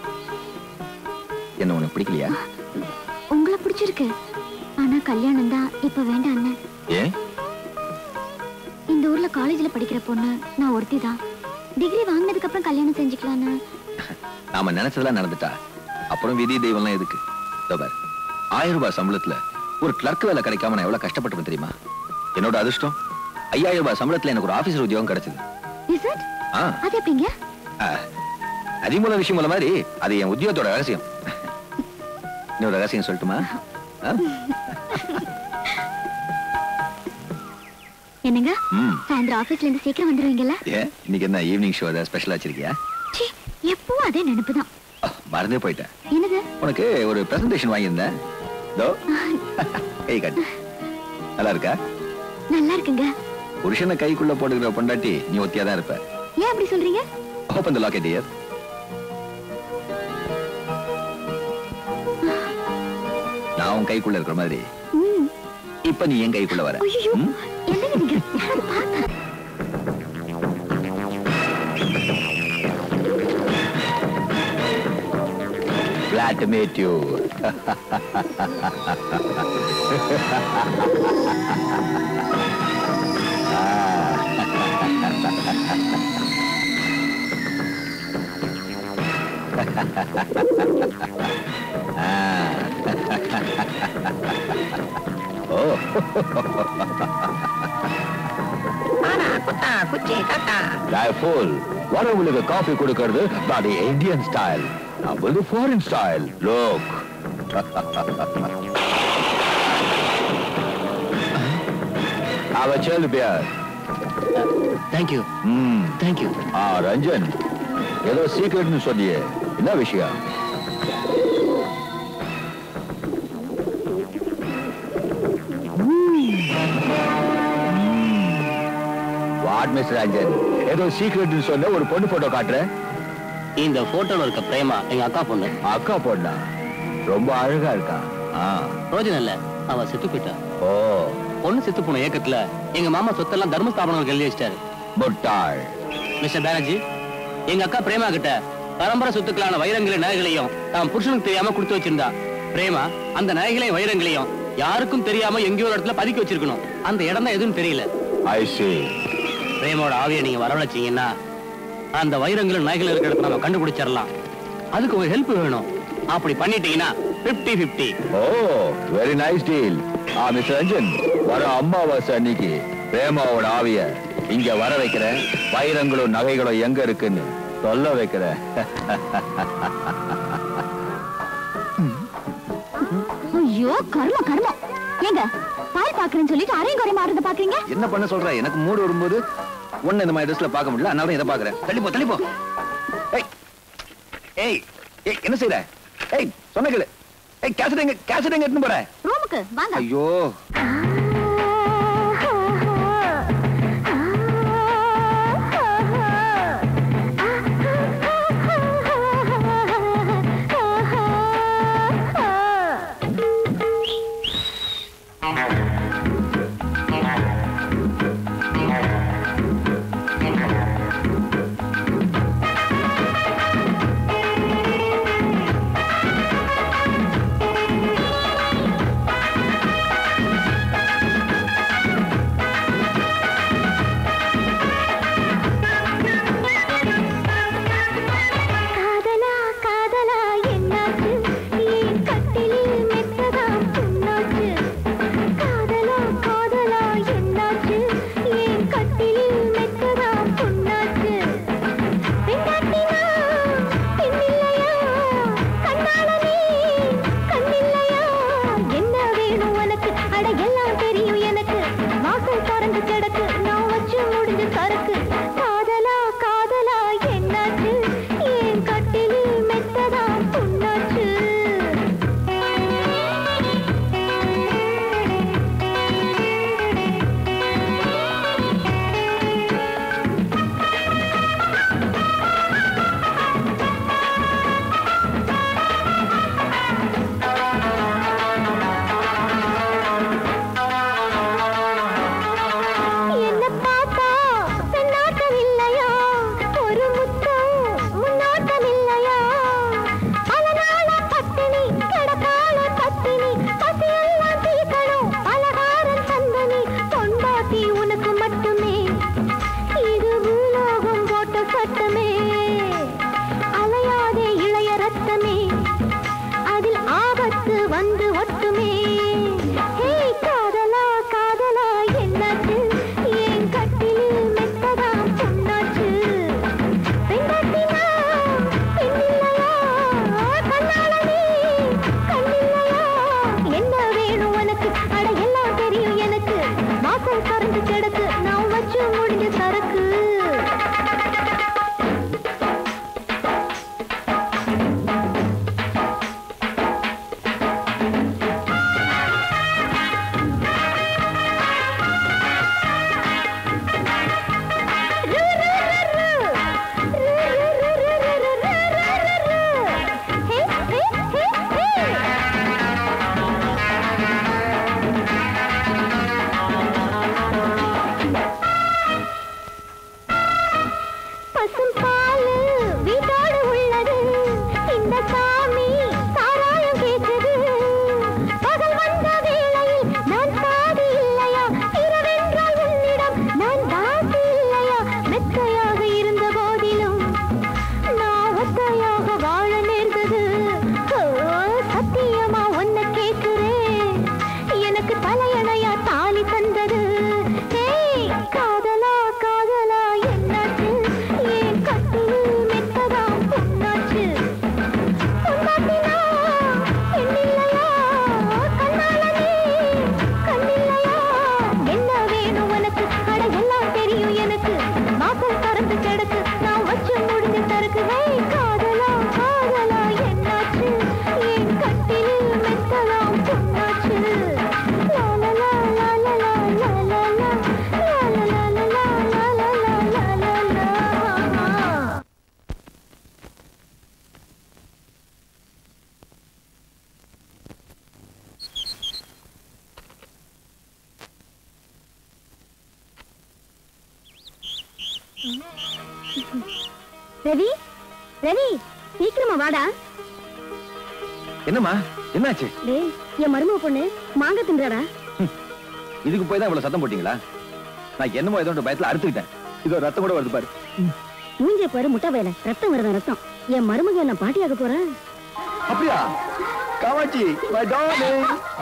என்ன உனக்கு பிடிக்கலையா உங்களை பிடிச்சிருக்கு ஆனா கல்யாணம் தான் இப்ப வேண்டாம் அண்ணன் ஏன் இந்த ஊர்ல காலேஜ்ல படிக்கிற பொண்ணு நான் ஒருத்தி தான் டிகிரி வாங்கினதுக்கு அப்புறம் கல்யாணம் செஞ்சுக்கலான்னு நாம நினைச்சதெல்லாம் நடந்துட்டா அப்புறம் விதி தெய்வம்லாம் எதுக்கு இதோ பாரு ஆயிரம் ரூபாய் சம்பளத்துல ஒரு கிளர்க் வேலை கிடைக்காம நான் எவ்வளவு கஷ்டப்பட்டிருப்பேன் தெரியுமா என்னோட அதிர்ஷ்டம் ஐயாயிரம் ரூபாய் சம்பளத்துல எனக்கு ஒரு ஆபீசர் உத்தியோகம் கிடைச்சது இஸ் இட் ஆ அது எப்படிங்க ஆ, அதிமூல விஷயம் போல மாதிரி அது என் உத்தியோகத்தோட ரகசியம் இன்னொரு ரகசியம் சொல்லட்டுமா ஆ? என்னங்க ம் சாயந்தரம் ஆபீஸ்ல இருந்து சீக்கிரம் வந்துருவீங்கல்ல ஏன் இன்னைக்கு என்ன ஈவினிங் ஷோ ஏதாவது ஸ்பெஷலா வச்சிருக்கியா ச்சீ, எப்பவும் அதே நினைப்பு தான் ஆ, மறந்தே போயிட்டேன் என்னது உனக்கு ஒரு பிரசன்டேஷன் வாங்கியிருந்தேன் இதோ கை காட்டு நல்லா இருக்கா நல்லா இருக்குங்க புருஷனை கைக்குள்ள போட்டுக்கிற பொண்டாட்டி நீ ஒத்தியா தான் இருப்ப ஏன் அப்படி சொல்றீங்க ஓப்பன் த லாக்கெட் இயர் நான் உன் கைக்குள்ள இருக்கிற மாதிரி ம் இப்ப நீ என் கைக்குள்ள வர ஐயோ ம்? என்னங்க நீங்க யாராவது பார்த்தா Glad to meet you. oh. Guy fool. What உங்களுக்கு காஃபி கொடுக்கிறது பாடி இந்தியன் ஸ்டைல் நம்மளது ஃபாரின் ஸ்டைல் லோக் அவ சொல்லு beer thank you hmm thank you ah Ranjan ஏதோ சீக்கிரட்னு சொன்னியே என்ன விஷயம் வாட் மிஸ் ரஞ்சன் ஏதோ சீக்கிரட்னு சொன்ன ஒரு பொண்ணு போட்டோ காட்டுறேன் இந்த போட்டோல இருக்க பிரேமா எங்க அக்கா பொண்ணு அக்கா பொண்ணா ரொம்ப அழகா இருக்கா ஆ ரோஜன் இல்ல அவ செத்து போயிட்டா ஓ பொண்ணு செத்து போன ஏக்கத்துல எங்க மாமா சொத்தெல்லாம் தர்ம ஸ்தாபனங்களுக்கு எழுதி வச்சிட்டாரு முட்டாள் மிஸ்டர் பானர்ஜி எங்க அக்கா பிரேமா கிட்ட பரம்பரை சொத்துக்களான வைரங்களையும் நகைகளையும் தான் புருஷனுக்கு தெரியாம கொடுத்து வச்சிருந்தா பிரேமா அந்த நகைகளையும் வைரங்களையும் யாருக்கும் தெரியாம எங்கேயோ ஒரு இடத்துல பதுக்கி வச்சிருக்கணும் அந்த இடம் தான் எதுவும் தெரியல ஐ see பிரேமோட ஆவியை நீங்க வரவழைச்சீங்கன்னா அந்த வைரங்களும் நகைகள் இருக்கிற இடத்துல நம்ம கண்டுபிடிச்சிடலாம் அதுக்கு உங்க ஹெல்ப் வேணும் அப்படி பண்ணிட்டீங்கன்னா 50 50 oh very nice deal ah mister Ranjan வர அம்மாவாசை அன்னைக்கு பிரேமாவோட ஆவிய இங்க வர வைக்கிறேன் வைரங்களும் நகைகளும் எங்க இருக்குன்னு சொல்ல வைக்கிறேன் ஐயோ கர்மம் கர்மம் ஏங்க பால் பாக்குறேன்னு சொல்லிட்டு அரையும் குறை மாறுறத பாக்குறீங்க என்ன பண்ண சொல்ற எனக்கு மூடு வரும்போது ஒண்ணு இந்த மாதிரி ட்ரெஸ்ல பார்க்க முடியல அதனால தான் இதை பாக்குறேன் தள்ளிப்போ தள்ளிப்போ ஏய் ஏய் ஏய் என்ன செய்யற ஏய் சொன்ன கேளு ஏய் கேசட் எங்க கேசட் எங்க எடுத்துன்னு போற ரூமுக்கு வாங்க ஐயோ காதலா காதலா என்னாச்சு ஏன் கட்டிலில் மெத்ததாம் புண்ணாச்சு என்ன வேணும் உனக்கு அட எல்லாம் தெரியும் எனக்கு வாசல் திறந்து கிடக்கு நான் வச்சு முடிஞ்ச சரக்கு பசும் பாலு வீட்டோடு உள்ளது இந்த சாமி சாராயம் கேட்குது பகல் வந்த வேளையில் நான் பாதி இல்லையா இரவென்றால் உன்னிடம் நான் தாசி இல்லையா மெத்தையாக இருந்த போதிலும் நான் ஒத்தையாக வாழ நேர்ந்தது ஓ, சத்தியமா ஒன்ன கேட்கிறேன் எனக்கு தலையணையா தாலி தந்தது ஏய், காதலா காதலா என்னாச்சு ஏன் கட்டில் மெத்ததாம் பொன்னாச்சு பொன்னாட்டினா பெண்ணில்லையா கண்ணாலனே கண்ணில்லையா என்ன வேணும் உனக்கு அட எல்லாம் தெரியும் எனக்கு வாசல் திறந்து கிடக்கு நான் வச்சு முடிஞ்ச சரக்கு ஏய், காதலா காதலா என்னாச்சு ஏன் கட்டில் மெத்ததாம் பொன்னாச்சு லா லா லா லா லா லா லா லா லா லா லா லா லா லா லா லா லா லா ரவி ரவி சீக்கிரமா வாடா என்னம்மா என்னாச்சு டேய் என் மருமக பொண்ணு மாங்க தின்றாடா இதுக்கு போய் தான் இவ்வளவு சத்தம் போட்டீங்களா நான் என்னமோ ஏதோ ஒன்று பயத்துல அறுத்துக்கிட்டேன் இதோ ரத்தம் கூட வருது பாரு மூஞ்சிய பாரு முட்டை வயல ரத்தம் வருதா ரத்தம் என் மருமக என்ன பாட்டியாக போறேன் அப்படியா காமாட்சி மை டார்லிங்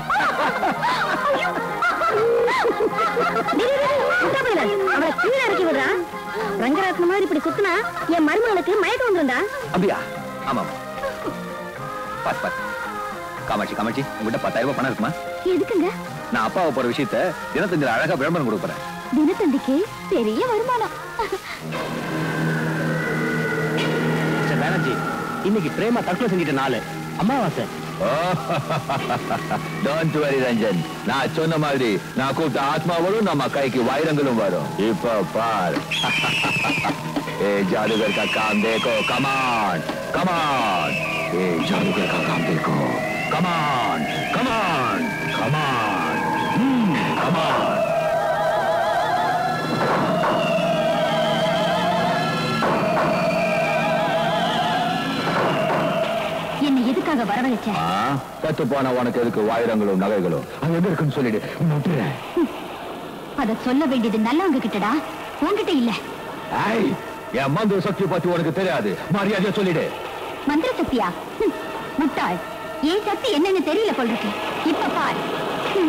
அவளை கீழே இறக்கி விடுறா ரங்கராசன மாதிரி இப்படி சுத்தினா என் மருமகளுக்கு மயக்கம் வந்துருந்தா அப்படியா ஆமா ஆமா பாத்து பாத்து காமாட்சி காமாட்சி உங்ககிட்ட பத்தாயிரம் ரூபாய் பணம் இருக்குமா எதுக்குங்க நான் அப்பாவை போற விஷயத்த தினத்தந்தில அழகா விளம்பரம் கொடுக்க போறேன் தினத்தந்திக்கு பெரிய வருமானம் மிஸ்டர் பானர்ஜி இன்னைக்கு பிரேமா தற்கொலை செஞ்சிட்ட நாள் அமாவாசை டோன்ட் வரி ரஞ்சன் நான் சொன்ன மாதிரி நான் கூப்பிட்ட ஆத்மா வரும் நம்ம கைக்கு வைரங்களும் வரும் இப்ப பார் ए जादूगर का काम देखो कमान कमान ए जादूगर का काम देखो कमान कमान कमान कमान என்னை எதுக்காக வரவழைச்ச கத்து போன உனக்கு எதுக்கு வைரங்களும் நகைகளும் அது எங்க இருக்குன்னு சொல்லிடு விட்டுறேன் அத சொல்ல வேண்டியது நல்லவங்க கிட்டடா உன்கிட்ட இல்ல ஐய் என் மந்திர சக்தி பத்தி உனக்கு தெரியாது மரியாதையா சொல்லிடு மந்திர சக்தியா ஹம், முட்டாள் ஏன் சக்தி என்னன்னு தெரியல போல் இருக்கு இப்ப பார் ஹம்.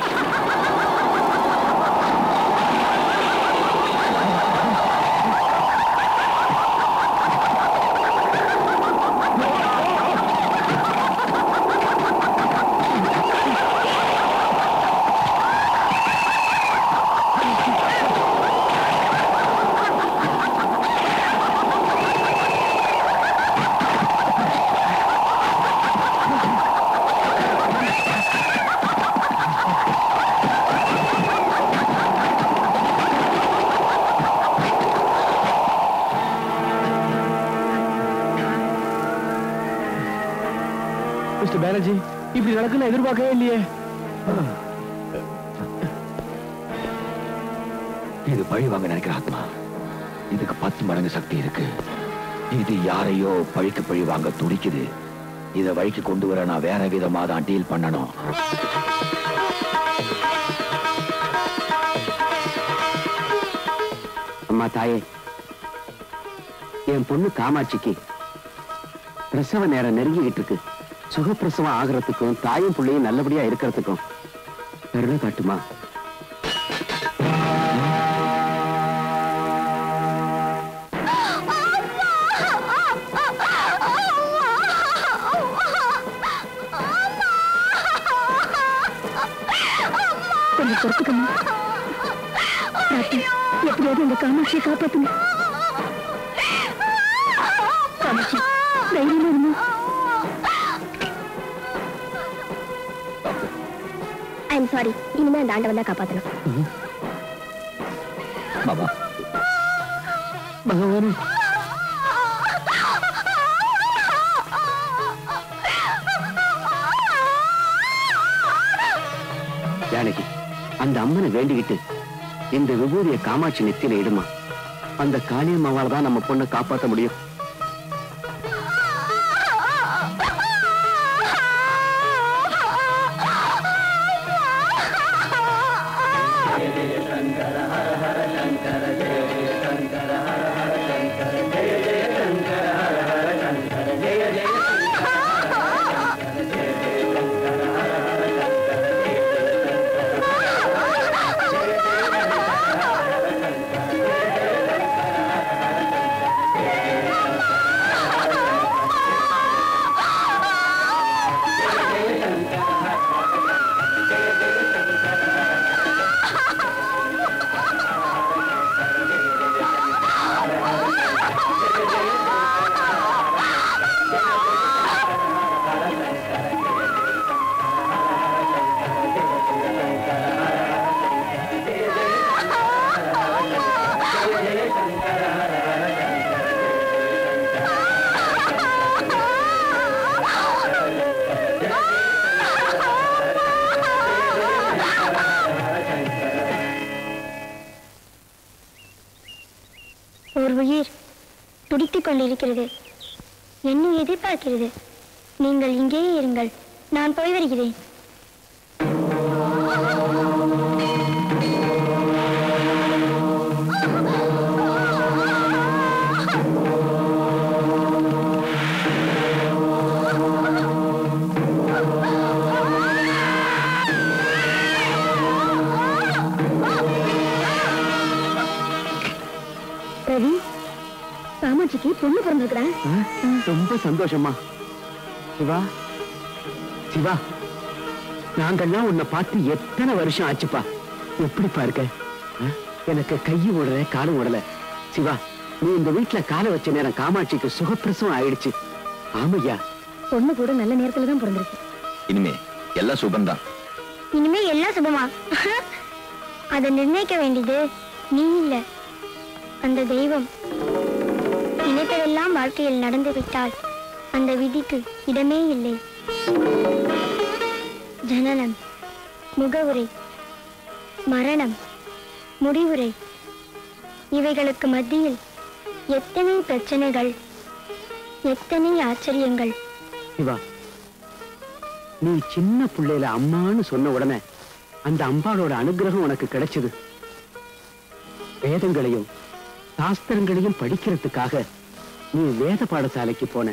மிஸ்டர் பானர்ஜி இப்படி நடக்குன்னு எதிர்பார்க்கவே இல்லையே இது பழி வாங்க நினைக்கிற ஆத்மா இதுக்கு பத்து மடங்கு சக்தி இருக்கு இது யாரையோ பழிக்கு பழி வாங்க துடிக்குது இத வழிக்கு கொண்டு வர நான் வேற விதமா தான் டீல் பண்ணணும் அம்மா தாயே என் பொண்ணு காமாட்சிக்கு பிரசவ நேரம் நெருங்கிக்கிட்டு இருக்கு சுகப்பிரசவம் ஆகிறதுக்கும் தாயும் பிள்ளையும் நல்லபடியா இருக்கிறதுக்கும் கருணை காட்டுமா கொஞ்சம் பொறுத்துக்கம்மா டாக்டர் எப்படியாவது அந்த காமாட்சியை காப்பாத்துங்க காமாட்சி தைரியமா இருமா ஐ எம் சாரி இனிமே அந்த ஆண்டவன் தான் காப்பாத்தணும் பாபா பகவானே ஜானகி அந்த அம்மனை வேண்டிக்கிட்டு இந்த விபூதிய காமாட்சி நெத்தியில இடுமா அந்த காளியம்மாவால தான் நம்ம பொண்ணை காப்பாத்த முடியும் ஒரு உயிர் துடித்துக் கொண்டிருக்கிறது என்னை எதிர்பார்க்கிறது நீங்கள் இங்கேயே இருங்கள் நான் போய் வருகிறேன் ரவி காமாட்சிக்கு பொண்ணு பிறந்திருக்கிறா ரொம்ப சந்தோஷமா சிவா சிவா நாங்கெல்லாம் உன்னை பார்த்து எத்தனை வருஷம் ஆச்சுப்பா எப்படிப்பா இருக்க ஆ? எனக்கு கையும் ஓடல காலும் ஓடல சிவா நீ இந்த வீட்டுல காலை வச்ச நேரம் காமாட்சிக்கு சுகப்பிரசவம் ஆயிடுச்சு ஆமையா பொண்ணு கூட நல்ல நேரத்துல தான் பிறந்திருக்கு இனிமே எல்லாம் சுகம்தான் இனிமே எல்லாம் சுபமா அதை நிர்ணயிக்க வேண்டியது நீ இல்ல அந்த தெய்வம் நினைத்ததெல்லாம் வாழ்க்கையில் நடந்து விட்டால் அந்த விதிக்கு இடமே இல்லை ஜனனம் முகவுரை மரணம் முடிவுரை இவைகளுக்கு மத்தியில் எத்தனை பிரச்சனைகள் எத்தனை ஆச்சரியங்கள் சிவா நீ சின்ன பிள்ளையில அம்மான்னு சொன்ன உடனே அந்த அம்பாளோட அனுகிரகம் உனக்கு கிடைச்சது வேதங்களையும் சாஸ்திரங்களையும் படிக்கிறதுக்காக நீ வேத பாடசாலைக்கு போன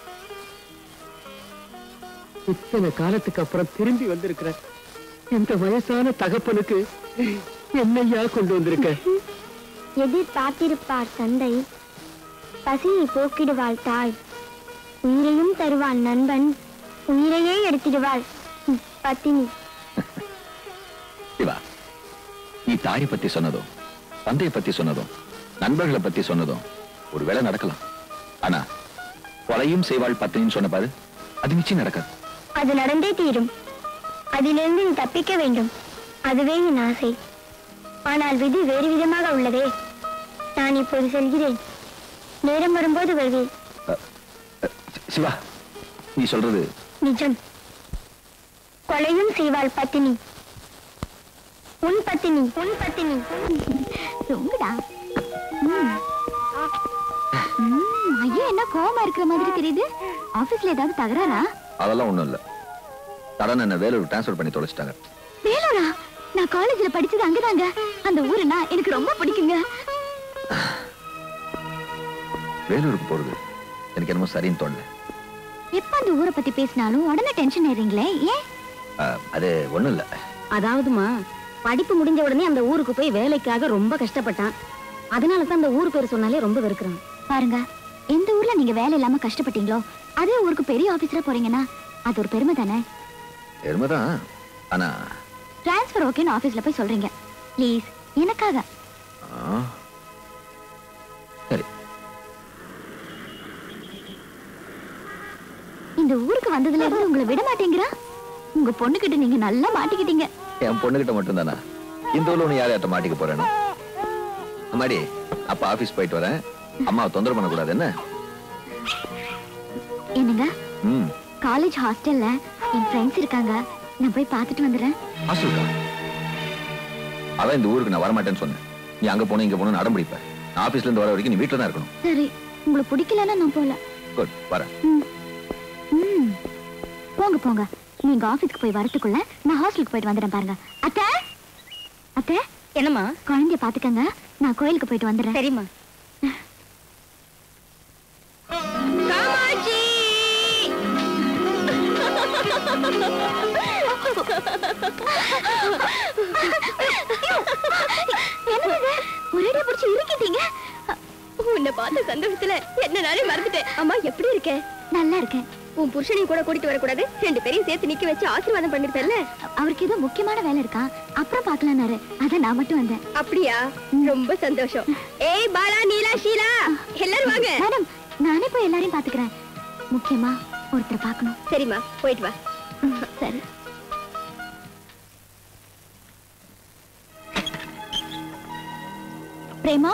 இத்தனை காலத்துக்கு அப்புறம் திரும்பி வந்திருக்கிற இந்த வயசான தகப்பனுக்கு என்னையா கொண்டு வந்திருக்க எதிர்பார்த்திருப்பார் தந்தை பசியை போக்கிடுவாள் தாய் உயிரையும் தருவாள் நண்பன் உயிரையே எடுத்திடுவாள் ம், பத்தினி சிவா நீ தாயை பத்தி சொன்னதும் தந்தையை பத்தி சொன்னதும் நண்பர்களை பத்தி சொன்னதும் ஒருவேளை நடக்கலாம் ஆனா கொலையும் செய்வாள் பத்தினின்னு சொன்ன பாரு அது நிச்சயம் நடக்காது அது நடந்தே தீரும் அதிலிருந்து நீ தப்பிக்க வேண்டும் அதுவே என் ஆசை ஆனால் விதி வேறு விதமாக உள்ளதே நான் இப்போது செல்கிறேன் நேரம் வரும்போது வருவேன் சிவா நீ சொல்றது நிஜம் கொலையும் செய்வாள் பத்தினி உன் பத்தினி உன் பத்தினி ரொம்படா ஐயோ என்ன கோவமா இருக்கிற மாதிரி தெரியுது ஆபீஸ்ல ஏதாவது தகராறா அதெல்லாம் ஒண்ணும் இல்ல சடன் என்ன வேலூர் டிரான்ஸ்ஃபர் பண்ணி தொலைச்சிட்டாங்க வேலூரா நான் காலேஜ்ல படிச்சது அங்கதாங்க அந்த ஊருனா எனக்கு ரொம்ப பிடிக்குங்க வேலூருக்கு போறது எனக்கு என்னமோ சரின்னு தோணல எப்ப அந்த ஊரை பத்தி பேசினாலும் உடனே டென்ஷன் ஏறீங்களே ஏன் அஹ், அது ஒண்ணும் இல்ல அதாவதுமா படிப்பு முடிஞ்ச உடனே அந்த ஊருக்கு போய் வேலைக்காக ரொம்ப கஷ்டப்பட்டான் அதனால தான் அந்த ஊர் பேர் சொன்னாலே ரொம்ப வெறுக்கிறான் பாருங்க எந்த ஊர்ல நீங்க வேலை இல்லாம கஷ்டப்பட்டீங்களோ அதே ஊருக்கு பெரிய ஆபீசரா போறீங்கன்னா அது ஒரு பெருமை தானே பெருமைதான் ஆனா டிரான்ஸ்ஃபர் ஓகேன்னு ஆபீஸ்ல போய் சொல்றீங்க ப்ளீஸ் எனக்காக ஆ. சரி இந்த ஊருக்கு வந்ததுல இருந்து உங்களை விட மாட்டேங்கிறா உங்க பொண்ணுகிட்ட நீங்க நல்லா மாட்டிக்கிட்டீங்க என் பொண்ணுகிட்ட மட்டும் தானா இந்த ஊர்ல ஒண்ணு யார் யார்ட்ட மாட்டிக்க போறேனோ அம்மாடி அப்பா ஆபீஸ் போயிட்டு வரேன் அம்மாவை தொந்தரவு பண்ணக்கூடாது என்ன என்னங்க ம் காலேஜ் ஹாஸ்டல்ல என் ஃப்ரெண்ட்ஸ் இருக்காங்க நான் போய் பார்த்துட்டு வந்துடுறேன் ஆசுக்கா அதான் இந்த ஊருக்கு நான் வரமாட்டேன்னு சொன்னேன் நீ அங்க போன இங்க போன அடம் பிடிப்ப நான் ஆபீஸ்ல இருந்து வர வரைக்கும் நீ வீட்டுல தான் இருக்கணும் சரி உங்களுக்கு பிடிக்கலன்னா நான் போல குட் வரேன் ம் போங்க போங்க நீங்க ஆபீஸ்க்கு போய் வரதுக்குள்ள நான் ஹாஸ்டலுக்கு போயிட்டு வந்துடுறேன் பாருங்க அத்தை அத்தை என்னம்மா குழந்தைய பாத்துக்கங்க நான் கோயிலுக்கு போயிட்டு வந்துடுறேன் சரிம்மா காமாட்சி என்னது ஒரேடியா பிடிச்சி இருக்கிட்டீங்க உன்னை பார்த்த சந்தோஷத்துல என்ன நானே மறந்துட்டேன் அம்மா எப்படி இருக்க நல்லா இருக்கேன் உன் புருஷனையும் கூட கூட்டிட்டு வரக்கூடாது ரெண்டு பேரையும் சேர்த்து நிக்க வச்சு ஆசீர்வாதம் பண்ணிருத்தல்ல அவருக்கு ஏதோ முக்கியமான வேலை இருக்கா அப்புறம் பார்க்கலான்னாரு அதான் நான் மட்டும் வந்தேன் அப்படியா ரொம்ப சந்தோஷம் ஏய் பாலா நீலா ஷீலா எல்லாரும் வாங்க மேடம் நானே போய் எல்லாரையும் பாத்துக்கிறேன் முக்கியமா ஒருத்தர் பார்க்கணும் சரிம்மா போயிட்டு வா ம், சரி பிரேமா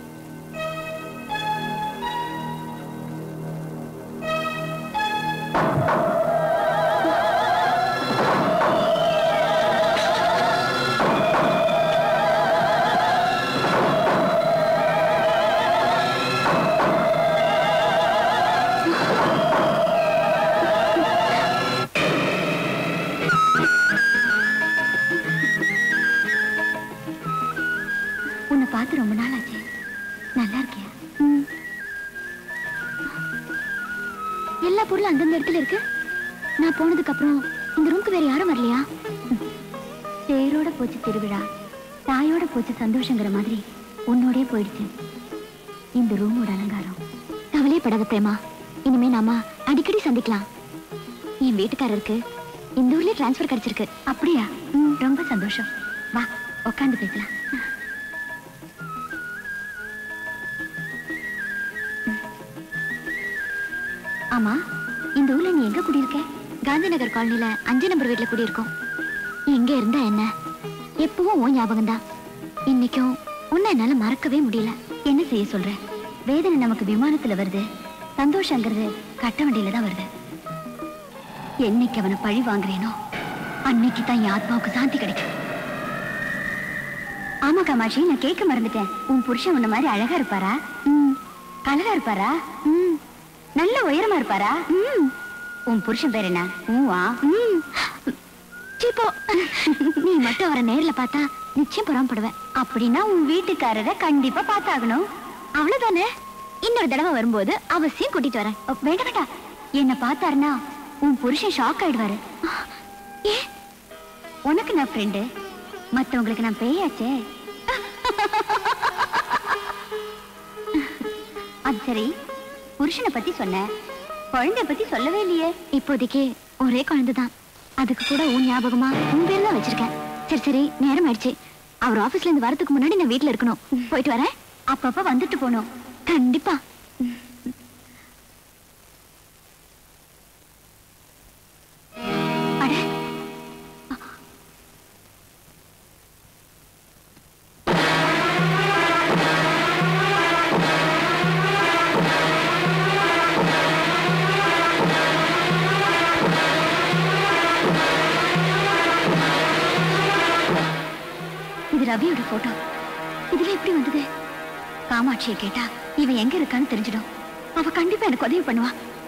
உன்னை பார்த்து ரொம்ப நாள் ஆச்சு நல்லா இருக்கியா ம். எல்லா பொருளும் அந்தந்த இடத்துல இருக்கு நான் போனதுக்கு அப்புறம் இந்த ரூமுக்கு வேற யாரும் வரலையா ம். தேரோட போச்சு திருவிழா தாயோட போச்சு சந்தோஷங்கிற மாதிரி உன்னோடயே போயிடுச்சு இந்த ரூமோட அலங்காரம் கவலையே படாத பிரேமா இனிமே நாம அடிக்கடி சந்திக்கலாம் என் வீட்டுக்காரருக்கு இந்த ஊர்லயே டிரான்ஸ்ஃபர் கிடைச்சிருக்கு அப்படியா ம், ரொம்ப சந்தோஷம் வா உட்காந்து பேசலாம் ஆமா இந்த ஊர்ல நீ எங்க குடியிருக்க காந்தி நகர் காலனில அஞ்சு நம்பர் வீட்ல குடியிருக்கோம் எங்க இருந்தா என்ன எப்பவும் உன் ஞாபகம் தான் இன்னைக்கும் உன்னை என்னால மறக்கவே முடியல என்ன செய்ய சொல்ற வேதனை நமக்கு விமானத்துல வருது சந்தோஷங்கிறது கட்ட வண்டியில தான் வருது என்னைக்கு அவனை பழி வாங்குறேனோ அன்னைக்கு தான் என் ஆத்மாவுக்கு சாந்தி கிடைக்கும் ஆமா காமாட்சி நான் கேட்க மறந்துட்டேன் உன் புருஷன் உன்ன மாதிரி அழகா இருப்பாரா ம் அழகா இருப்பாரா ம் நல்ல உயரமா இருப்பாரா ம் உன் புருஷன் பேர் என்ன ஊவா ம் சிப்போ நீ மட்டும் அவரை நேர்ல பார்த்தா நிச்சயம் புறப்படுவேன் அப்படின்னா உன் வீட்டுக்காரரை கண்டிப்பா பார்த்தாகணும் அவ்வளவுதானே இன்னொரு தடவை வரும்போது அவசியம் கூட்டிட்டு வரேன் அ, வேண்டாம் வேண்டாம் என்ன பார்த்தாருன்னா உன் புருஷன் ஷாக் ஆயிடுவாரு ஏ உனக்கு நான் ஃப்ரெண்டு மத்தவங்களுக்கு நான் பேயாச்சே அது சரி புருஷனை பத்தி சொன்ன குழந்தைய பத்தி சொல்லவே இல்லையே இப்போதைக்கு ஒரே குழந்தை தான் அதுக்கு கூட உன் ஞாபகமா உன் பேர் தான் வச்சிருக்கேன் சரி சரி நேரம் ஆயிடுச்சு அவர் ஆபீஸ்ல இருந்து வரதுக்கு முன்னாடி நான் வீட்ல இருக்கணும் போயிட்டு வரேன் அப்பப்ப வந்துட்டு போகணும் கண்டிப்பா அட இது ரவியோட போட்டோ இதுல எப்படி வந்தது காமாட்சியை கேட்டா இவன் எங்க இருக்கான்னு தெரிஞ்சிடும் அவ கண்டிப்பா எனக்கு உதவி பண்ணுவா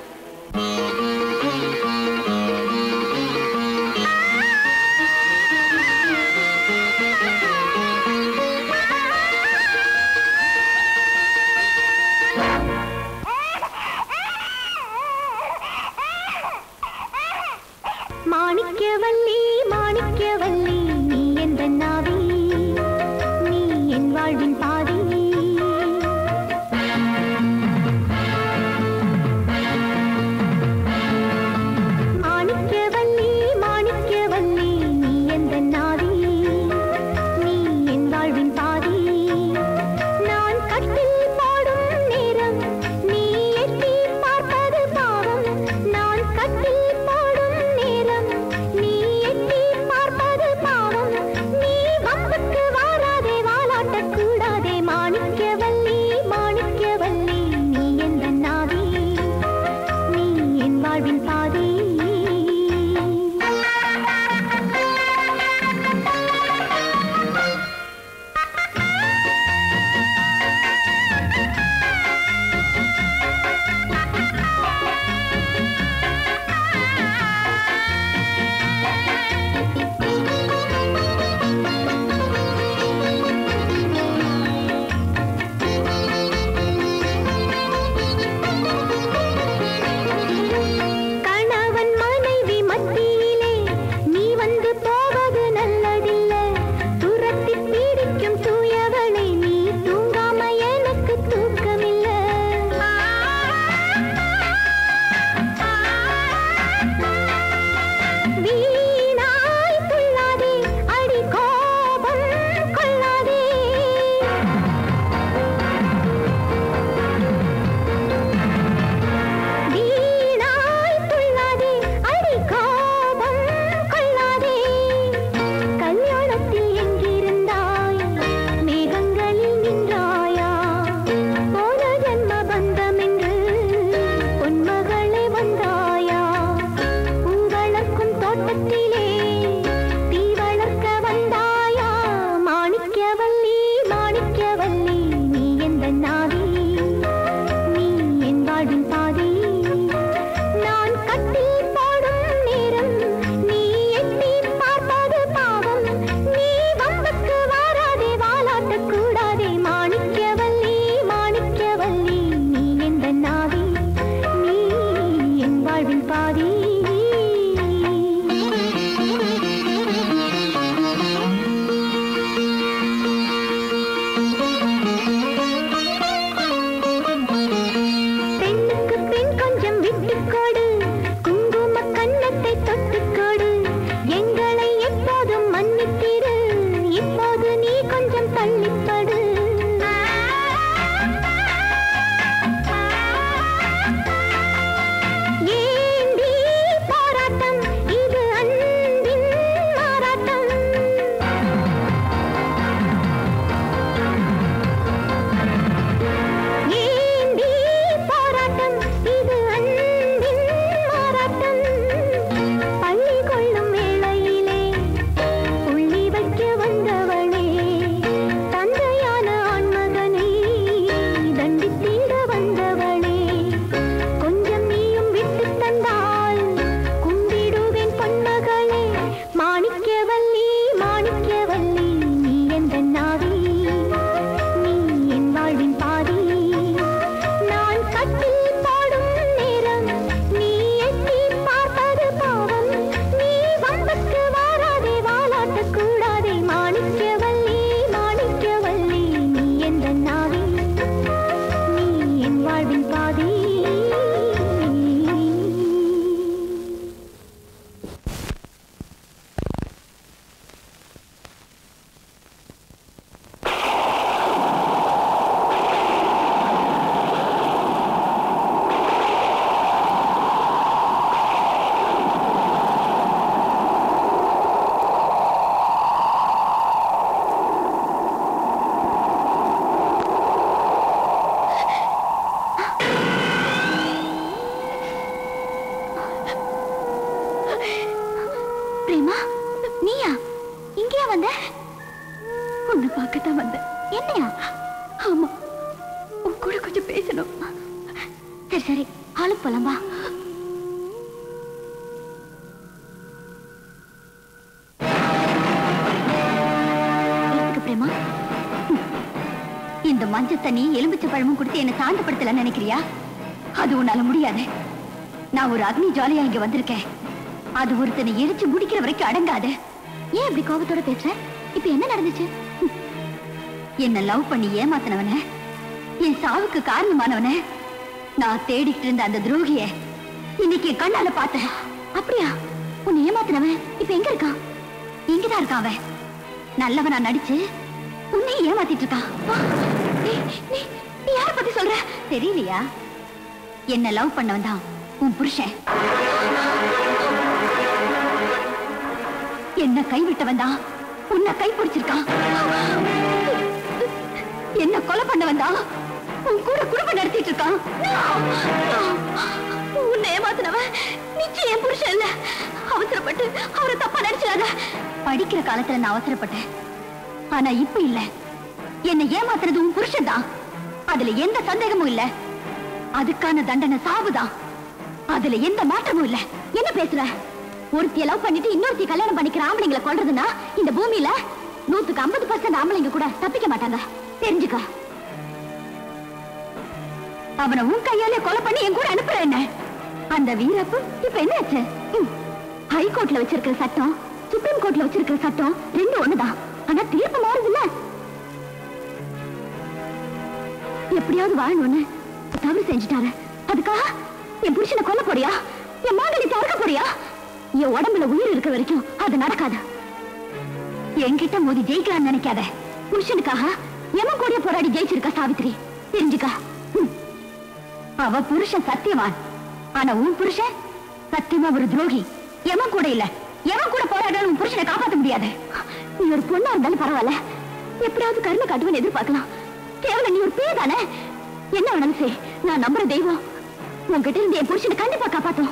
மாணிக்கவல்லி மாணிக்கவல்லி நீ எந்த நாவி நீ என் வாழ்வின் பாதி அள்ளிப்படு ஏண்டி போராட்டம் இது அன்பின் மாறாட்டம் ஏண்டி போராட்டம் இது அன்பின் மாறாட்டம் பள்ளி கொள்ளும் வேளையிலே புள்ளி வைக்க வந்தவளே தந்தையான ஆண்மகனை தண்டித்திட வந்தவளே கொஞ்சம் நீயும் விட்டு தந்தால் கும்பிடுவேன் பொன்மகளே மாணிக்கவல்லி மாணிக்கவல்லி நீ எந்த நாவி நீ என் வாழ்வின் பாதி நான் கட்டில் போடும் நேரம் நீ எட்டி பார்ப்பது பாவம் நீ வம்புக்கு வாராதே வாலாட்ட கூடாதே மாணிக்கவல்லி மாணிக்கவல்லி நீ எந்த நாவி நீ என் வாழ்வின் பாதி பிரேமா நீயா இங்கேயா வந்த உன்னை பார்க்கத்தான் வந்த என்னையா ஆமா உன் கூட கொஞ்சம் பேசணும் சரி சரி ஆளு போலாம் வா எடுத்துக்க பிரேமா ம். இந்த மஞ்சள் தண்ணி எலுமிச்சை பழமும் கொடுத்து என்ன சாந்தப்படுத்தல நினைக்கிறியா அது உன்னால முடியாது நான் ஒரு அக்னி ஜாலியா இங்க வந்திருக்கேன் அது ஒருத்தனை எரிச்சு முடிக்கிற வரைக்கும் அடங்காது ஏன் இப்படி கோபத்தோட பேசுற இப்ப என்ன நடந்துச்சு ம். என்ன லவ் பண்ணி ஏமாத்தினவன என் சாவுக்கு காரணமானவன நான் தேடிட்டு இருந்த அந்த துரோகிய இன்னைக்கு என் கண்ணால பார்த்தேன் அப்படியா உன்னை ஏமாத்தினவன் இப்ப எங்க இருக்கான் இங்கதான் இருக்கான் அவன் நல்லவனா நடிச்சு உன்னை ஏமாத்திட்டு இருக்கான் ஆ, நீ- நீ- நீ யார பத்தி சொல்ற தெரியலையா என்ன லவ் பண்ணவன் தான் உன் புருஷன் என்ன கைவிட்டவன் தான் உன்னை கை பிடிச்சிருக்கான் என்ன கொலை பண்ணவன் தான் உன் கூட குடும்பம் நடத்திட்டு இருக்கான் உன்னை ஏமாத்தினவன் நிச்சயம் என் புருஷன் இல்ல அவசரப்பட்டு அவரை தப்பா நினைச்சிடாத படிக்கிற காலத்துல நான் அவசரப்பட்டேன் ஆனா இப்ப இல்ல என்னை ஏமாத்துறது உன் புருஷன் தான் அதுல எந்த சந்தேகமும் இல்ல அதுக்கான தண்டனை சாவுதான் அதுல எந்த மாற்றமும் இல்ல என்ன பேசுற ஒருத்திய லவ் பண்ணிட்டு இன்னொருத்தி கல்யாணம் பண்ணிக்கிற ஆம்பளைங்களை கொல்றதுன்னா இந்த பூமியில நூத்துக்கு ஐம்பது பர்சன்ட் ஆம்பளைங்க கூட தப்பிக்க மாட்டாங்க தெரிஞ்சுக்க அவனை உன் கையாலே கொலை பண்ணி என் கூட அனுப்புற என்ன அந்த வீரப்பு இப்ப என்ன ஆச்சு ம். ஹைகோர்ட்ல வச்சிருக்கிற சட்டம் சுப்ரீம் கோர்ட்ல வச்சிருக்கிற சட்டம் ரெண்டும் ஒண்ணுதான் ஆனா தீர்ப்பு மாறுதுல்ல எப்படியாவது வாழணும்னு தவறு செஞ்சுட்டாரு அதுக்காக என் புருஷனை கொல்ல போறியா என் மாங்கலி தடுக்க போறியா என் உடம்புல உயிர் இருக்க வரைக்கும் அது நடக்காது என்கிட்ட மோதி ஜெயிக்கலாம்னு நினைக்காத புருஷனுக்காக எமன் கூட போராடி ஜெயிச்சிருக்கா சாவித்ரி தெரிஞ்சுக்கா ம். அவ புருஷன் சத்தியவான் ஆனா உன் புருஷன் சத்தியமா ஒரு துரோகி எவன் கூட இல்ல எவன் கூட போராடாலும் உன் புருஷனை காப்பாத்த முடியாது நீ ஒரு பொண்ணா இருந்தாலும் பரவாயில்ல எப்படியாவது கருணை காட்டுவேன்னு எதிர்பார்க்கலாம் கேவலம் நீ ஒரு பேய் தானே என்ன வேணாலும் செய் நான் நம்புற தெய்வம் உன்கிட்ட இருந்து என் புருஷனை கண்டிப்பா காப்பாத்தும்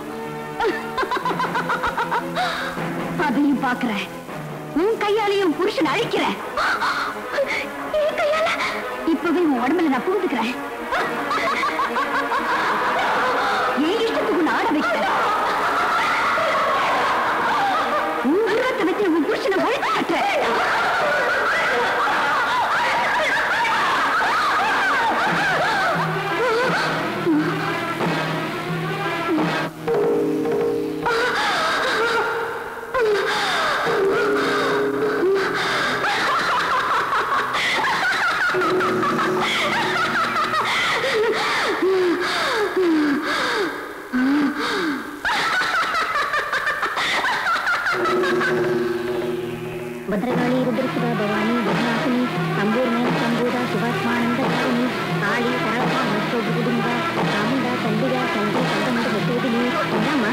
அதையும் பாக்குறேன் உன் கையாலையும் புருஷன் அழிக்கிறேன் என் கையால இப்பவே உன் உடம்புல நான் புகுந்துக்கிறேன் என் இஷ்டத்துக்கு நான் ஆட வைக்கிறேன் உன் உருவத்தை வச்சு உன் புருஷனை வழித்து காட்டுறேன் ಭದ್ರಕಾಳಿ ರುದ್ರಸುರ ಭವಾನಿ ಭದ್ರಾಸಿನಿ ಸಂಪೂರ್ಣ ಸಂಭೂತ ಶಿವಾತ್ಮಾನಂದ ಧಾರಿಣಿ ಕಾಳಿ ಸರಳ ಭಕ್ತೋಗುಡಿಂದ ಚಾಮುಂಡ ಚಂಡಿಗ ಚಂಡಿ ಸಂಗಮದ ಬಸೋದಿನಿ ರಾಮ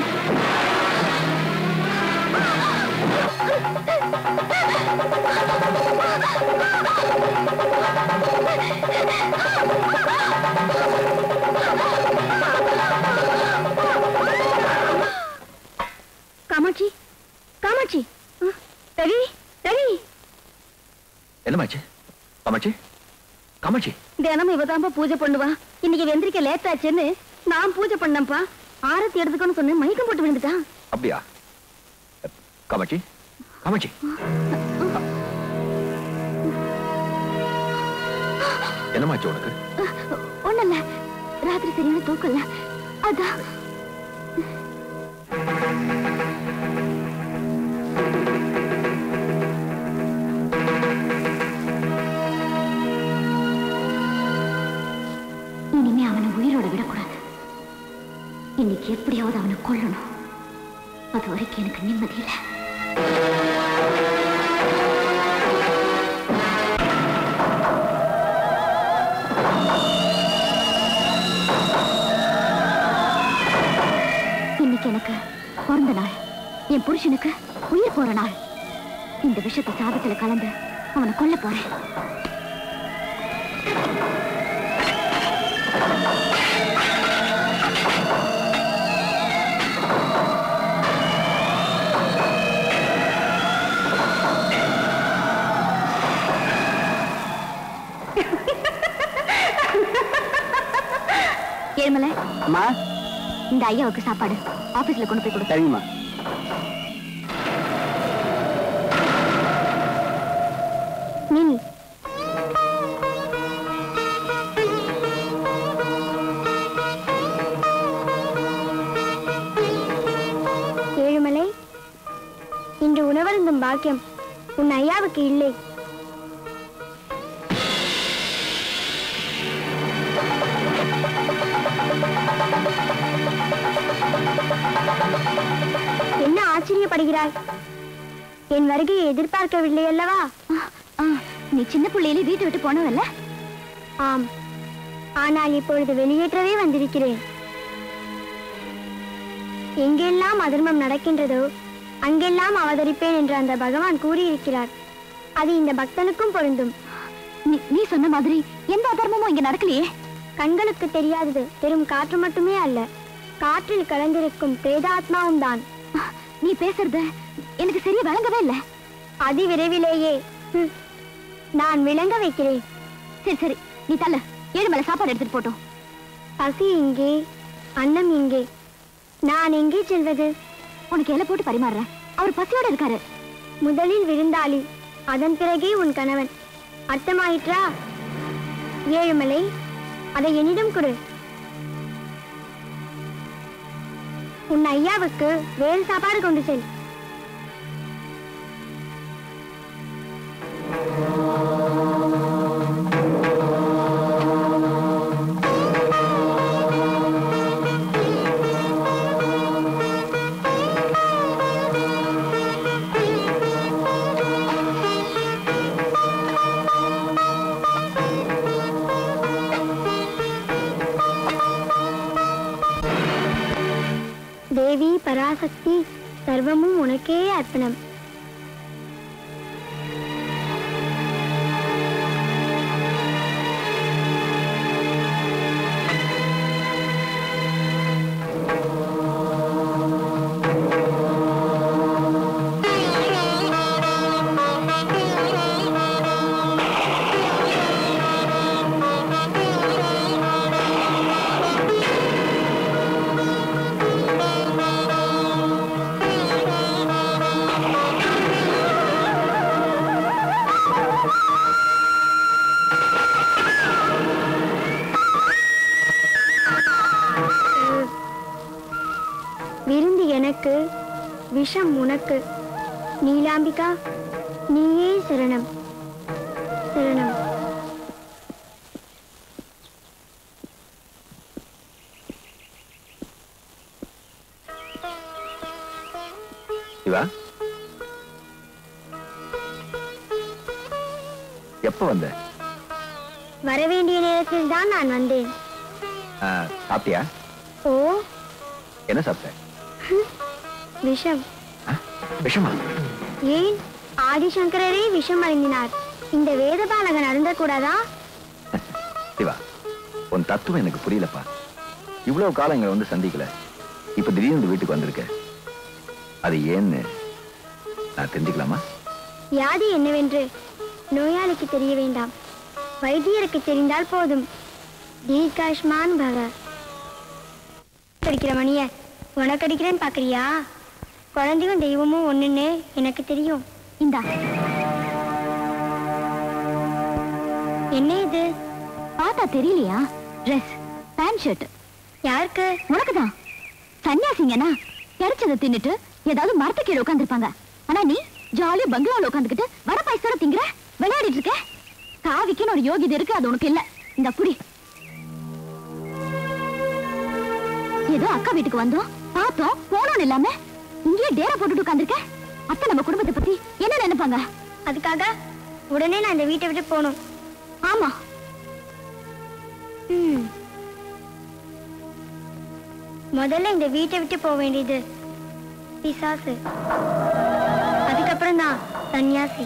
காமாட்சி காமாட்சி அஹ், ரவி ரவி என்னமாச்சு காமாட்சி காமாட்சி தினமும் இவதான்பா பூஜை பண்ணுவா இன்னைக்கு வெந்திரிக்க லேட் ஆச்சுன்னு நான் பூஜை பண்ணப்பா ஆரத்தி எடுத்துக்கணும்னு சொன்னேன் மயக்கம் போட்டு விழுந்துட்டான் அப்படியா காமாட்சி காமாட்சி என்னமாச்சு உனக்கு ஒண்ணு இல்ல ராத்திரி சரியான தூக்கம் இல்ல அதான் இனிமே அவனை உயிரோட விடக்கூடாது இன்னைக்கு எப்படியாவது அவனை கொல்லணும் அது வரைக்கும் எனக்கு நிம்மதி இல்லை இன்னைக்கு எனக்கு பிறந்த நாள் என் புருஷனுக்கு உயிர் போற நாள் இந்த விஷயத்தை சாதத்துல கலந்து அவனை கொல்ல போறேன் ஏழுமலை அம்மா இந்த ஐயாவுக்கு சாப்பாடு ஆபீஸ்ல கொண்டு போய் கொடு சரிங்கம்மா நில் ஏழுமலை இன்று உணவருந்தும் பாக்கியம் உன் ஐயாவுக்கு இல்லை என்ன ஆச்சரியப்படுகிறாய் என் வருகையை எதிர்பார்க்கவில்லை அல்லவா ஆ, நீ சின்ன பிள்ளையிலே வீட்டை விட்டு போனவல்ல ஆம் ஆனால் இப்பொழுது வெளியேற்றவே வந்திருக்கிறேன் எங்கெல்லாம் அதர்மம் நடக்கின்றதோ அங்கெல்லாம் அவதரிப்பேன் என்று அந்த பகவான் கூறியிருக்கிறார் அது இந்த பக்தனுக்கும் பொருந்தும் நீ- நீ சொன்ன மாதிரி எந்த அதர்மமும் இங்க நடக்கலையே கண்களுக்கு தெரியாதது வெறும் காற்று மட்டுமே அல்ல காற்றில் கலந்திருக்கும் பிரேதாத்மாவும் தான் நீ பேசுறது எனக்கு சரியா விளங்கவே இல்ல அதி விரைவிலேயே ஹம், நான் விளங்க வைக்கிறேன் சரி சரி நீ தள்ள ஏழுமலை சாப்பாடு எடுத்துட்டு போட்டோம் பசி இங்கே அன்னம் இங்கே நான் எங்கே செல்வது உனக்கு இலை போட்டு பரிமாறுறேன் அவர் பசியோட இருக்காரு முதலில் விருந்தாளி அதன் பிறகே உன் கணவன் அர்த்தமாயிற்றா ஏழுமலை அதை என்னிடம் கொடு உன் ஐயாவுக்கு வேறு சாப்பாடு கொண்டு செல் தேவி பராசக்தி சர்வமும் உனக்கே அர்ப்பணம் விருந்து எனக்கு விஷம் உனக்கு நீலாம்பிகா நீயே சரணம் சரணம் இவா எப்ப வந்த வரவேண்டிய நேரத்தில் தான் நான் வந்தேன் ஆ, சாப்பிட்டியா ஓ என்ன சாப்பிட்ட விஷம் ஆ, விஷமா ஏன் ஆதிசங்கரரே விஷம் அருந்தினார் இந்த வேதபாலகன் அருந்தக்கூடாதா சிவா உன் தத்துவம் எனக்கு புரியலப்பா இவ்வளவு காலம் எங்களை வந்து சந்திக்கல இப்ப திடீர்னு இந்த வீட்டுக்கு வந்திருக்க அது ஏன்னு நான் தெரிஞ்சுக்கலாமா வியாதி என்னவென்று நோயாளிக்கு தெரிய வேண்டாம் வைத்தியருக்கு தெரிந்தால் போதும் தீர்காஷ்மான் பக அடிக்கிற மணிய உனக்கு அடிக்கிறேன்னு பாக்குறியா குழந்தையும் தெய்வமும் ஒண்ணுன்னு எனக்கு தெரியும் இந்தா என்ன இது பார்த்தா தெரியலையா ட்ரெஸ் பேண்ட் ஷர்ட் யாருக்கு உனக்குதான் சன்னியாசிங்கன்னா கிடைச்சதை தின்னுட்டு ஏதாவது மரத்து கீழே உட்காந்துருப்பாங்க ஆனா நீ ஜாலியா பங்களாவில் உட்காந்துக்கிட்டு வர பைசோட திங்கிற விளையாடிட்டு இருக்க காவிக்குன்னு ஒரு யோகிதை இருக்கு அது உனக்கு இல்ல இந்த புடி ஏதோ அக்கா வீட்டுக்கு வந்தோம் பார்த்தோம் போனோம் இல்லாம இங்கேயே டேரா போட்டுட்டு உட்காந்துருக்க அத்தை நம்ம குடும்பத்தை பத்தி என்ன நினைப்பாங்க அதுக்காக உடனே நான் இந்த வீட்டை விட்டு போகணும் ஆமா ம். முதல்ல இந்த வீட்டை விட்டு போக வேண்டியது பிசாசு அதுக்கப்புறம் தான் சன்னியாசி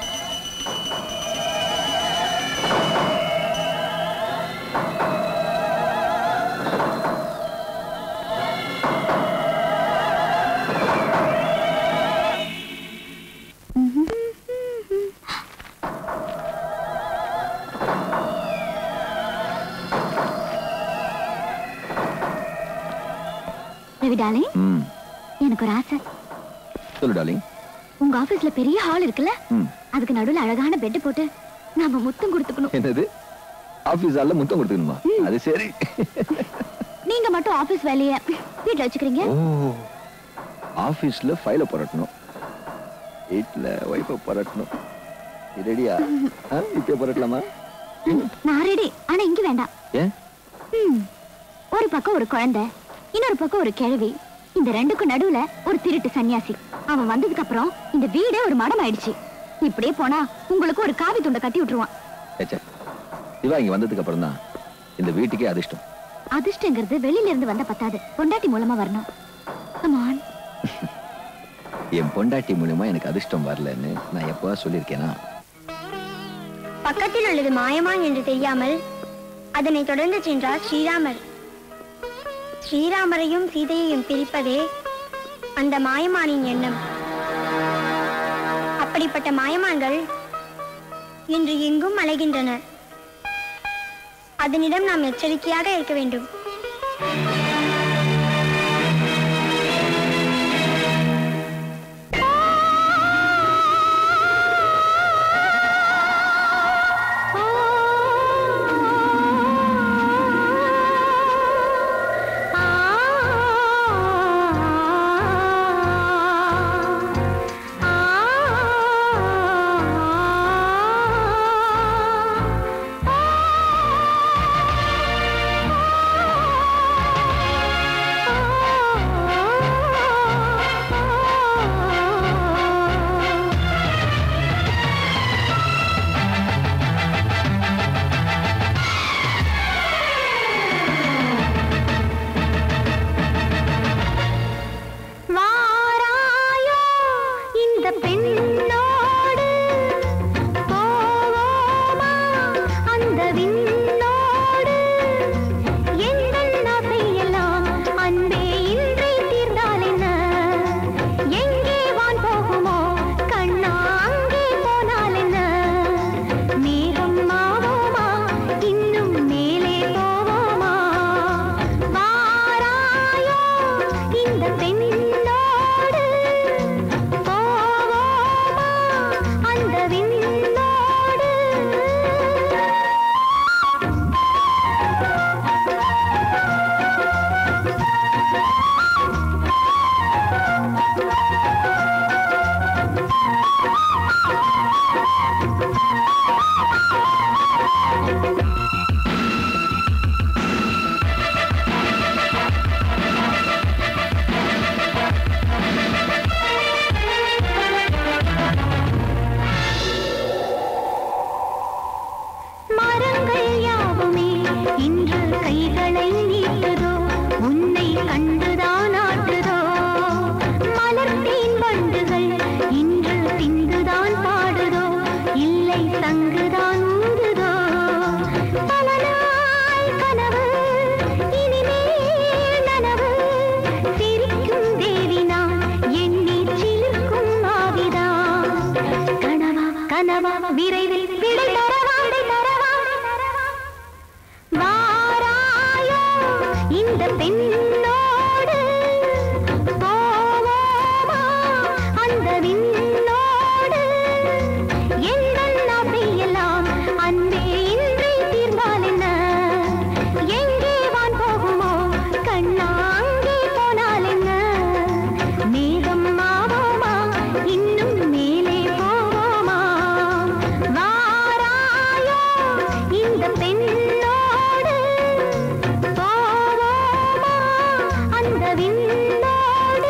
ரவி டாலிங் ம் எனக்கு ஒரு ஆசை சொல்லு டாலிங் உங்க ஆபீஸ்ல பெரிய ஹால் இருக்குல்ல ம் அதுக்கு நடுவுல அழகான பெட் போட்டு நாம முத்தம் கொடுத்துக்கணும் என்னது ஆபீஸ் ஆள்ல முத்தம் கொடுத்துக்கணுமா அது சரி நீங்க மட்டும் ஆபீஸ் வேலைய வீட்ல வச்சுக்கிறீங்க ஓ ஆபீஸ்ல ஃபைல புரட்டணும் வீட்ல ஒய்ஃபை புரட்டணும் இது ரெடியா இப்போ புரட்டலாமா நான் ரெடி ஆனா இங்க வேண்டாம் ஏன் ம். ஒரு பக்கம் ஒரு குழந்தை இன்னொரு பக்கம் ஒரு கிழவி இந்த ரெண்டுக்கும் நடுவுல ஒரு திருட்டு சன்னியாசி அவன் வந்ததுக்கு அப்புறம் இந்த வீடே ஒரு மடம் ஆயிடுச்சு இப்படியே போனா உங்களுக்கு ஒரு காவி துண்டை கட்டி விட்டுருவான் ஏச்சே சிவா இங்க வந்ததுக்கு அப்புறம் தான் இந்த வீட்டுக்கே அதிர்ஷ்டம் அதிர்ஷ்டங்கிறது வெளியில இருந்து வந்த பத்தாது பொண்டாட்டி மூலமா வரணும் Come on. என் பொண்டாட்டி மூலியமா எனக்கு அதிர்ஷ்டம் வரலன்னு நான் எப்பவா சொல்லியிருக்கேனா பக்கத்தில் உள்ளது மாயமான் என்று தெரியாமல் அதனை தொடர்ந்து சென்றார் ஸ்ரீராமர் ஸ்ரீராமரையும் சீதையையும் பிரிப்பதே அந்த மாயமானின் எண்ணம் அப்படிப்பட்ட மாயமான்கள் இன்று எங்கும் அலைகின்றனர் அதனிடம் நாம் எச்சரிக்கையாக இருக்க வேண்டும் ஆ கனவா விரைவில் விடை தரவா விடை தரவா வாராயோ இந்த பெண்ணோடு போவோமா அந்த விண்ணோடு எங்கள் ஆசையெல்லாம் அன்பே இன்றி தீர்ந்தால் என்ன எங்கே வான் போகுமோ கண்ணா அங்கே போனால் என்ன மேகம் ஆவோமா இன்னும் மேலே போவோமா வாராயோ இந்த பெண்ணோடு போவோமா அந்த விண்ணோடு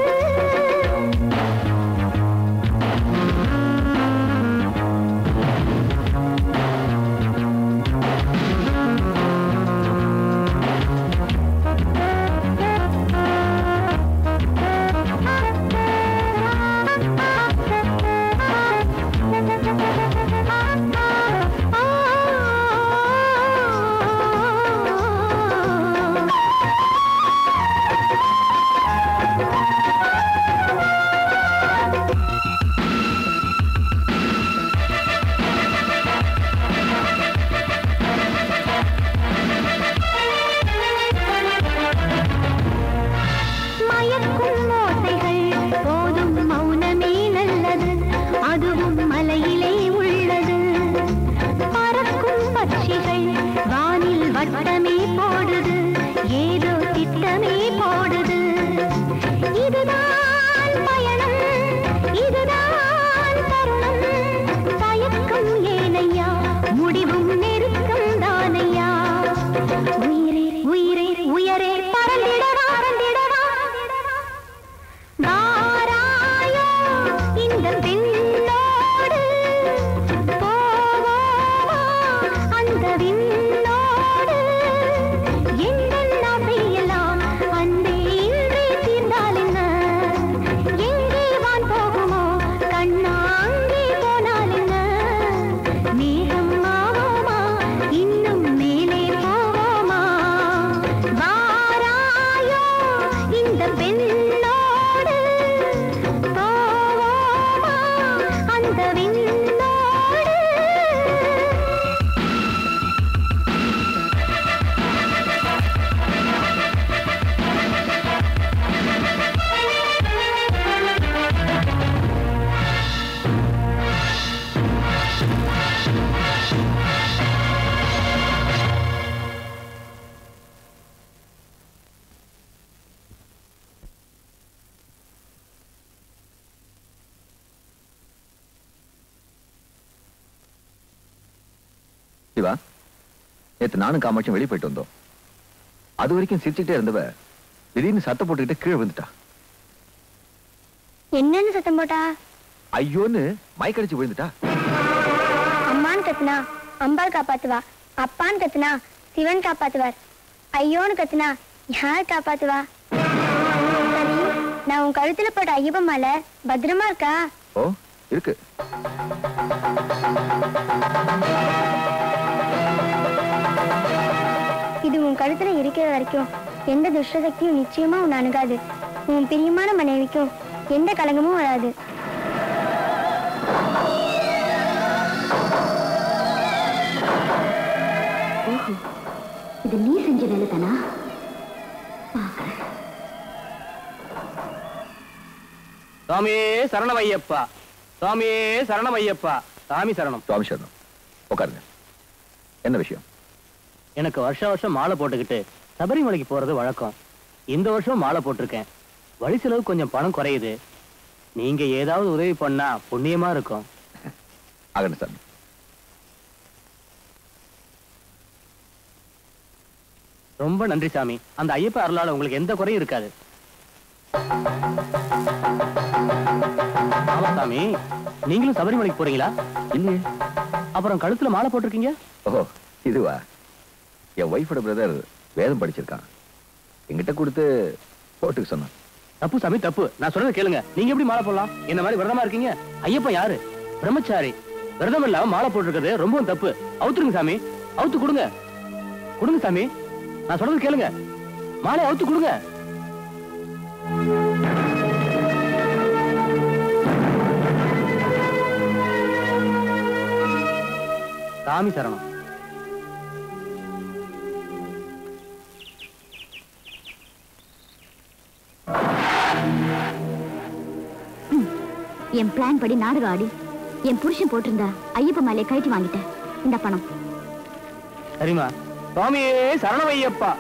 மயக்கும் ஓசைகள் போதும் மௌனமே நல்லது அதுவும் மலையிலே உள்ளது பறக்கும் பட்சிகள் வானில் வட்டமே போடுது ஏதோ திட்டமே போடுது இதுதான் பயணம் இதுதான் தருணம் தயக்கம் ஏனையா முடிவும் நெருக்கம் தானையா உயிரே உயிரே உயரே பறந்திடவா பறந்திடவா வாராயோ இந்த பெண்ணோடு போவோமா அந்த விண்ணோடு எங்கள் ஆசையெல்லாம் அன்பே இன்றி தீர்ந்தால் என்ன எங்கே வான் போகுமோ கண்ணா அங்கே போனால் என்ன மேகம் ஆவோமா இன்னும் மேலே போவோமா வாராயோ இந்த பெண்ணோடு போவோமா அந்த விண்ணோடு சிவா நேத்து நானும் காமாட்சியும் வெளியே போயிட்டு வந்தோம் அது வரைக்கும் சிரிச்சுக்கிட்டே இருந்தவ திடீர்னு சத்தம் போட்டுக்கிட்டு கீழே விழுந்துட்டா என்னன்னு சத்தம் போட்டா ஐயோன்னு மயக்கடிச்சு விழுந்துட்டா அம்மான்னு கத்துனா அம்பாள் காப்பாத்துவா அப்பான்னு கத்துனா சிவன் காப்பாத்துவார் ஐயோன்னு கத்துனா யார் காப்பாத்துவா சரி நான் உன் கழுத்துல போட்ட ஐயப்ப மாலை பத்திரமா இருக்கா ஓ இருக்கு இது உன் கழுத்துல இருக்கிற வரைக்கும் எந்த துஷ்ட சக்தியும் நிச்சயமா உன்னை அணுகாது உன் பிரியமான மனைவிக்கும் எந்த கலங்கமும் வராது இது நீ செஞ்ச வேலை தானா சுவாமியே சரணம் ஐயப்பா சுவாமியே சரணம் ஐயப்பா சாமி சரணம் சுவாமி சரணம் உட்காருங்க என்ன விஷயம் எனக்கு வருஷ வருஷம் மாலை போட்டுக்கிட்டு சபரிமலைக்கு போறது வழக்கம் இந்த வருஷம் மாலை போட்டிருக்கேன் வழி செலவு கொஞ்சம் பணம் குறையுது நீங்க ஏதாவது உதவி பண்ணா புண்ணியமா இருக்கும் ஆகணும் சாமி ரொம்ப நன்றி சாமி அந்த ஐயப்ப அருளால உங்களுக்கு எந்த குறையும் இருக்காது ஆமா சாமி நீங்களும் சபரிமலைக்கு போறீங்களா இல்லையே அப்புறம் கழுத்துல மாலை போட்டிருக்கீங்க ஓ இதுவா என் ஒய்ஃபோட பிரதர் வேதம் படிச்சிருக்கான் என்கிட்ட கொடுத்து போட்டுக்க சொன்னான் தப்பு சாமி தப்பு நான் சொல்றதை கேளுங்க நீங்க எப்படி மாலை போடலாம் என்ன மாதிரி விரதமா இருக்கீங்க ஐயப்பன் யாரு பிரம்மச்சாரி விரதம் இல்லாம மாலை போட்டிருக்கிறது ரொம்பவும் தப்பு அவுத்துருங்க சாமி அவுத்து கொடுங்க கொடுங்க சாமி நான் சொல்றது கேளுங்க மாலை அவுத்து கொடுங்க சாமி சரணம் என் பிளான் படி நாடகம் ஆடி என் புருஷன் போட்டிருந்த ஐயப்ப மாலையை கழட்டி வாங்கிட்டேன் இந்த பணம் சரிம்மா சுவாமியே சரணமையப்பா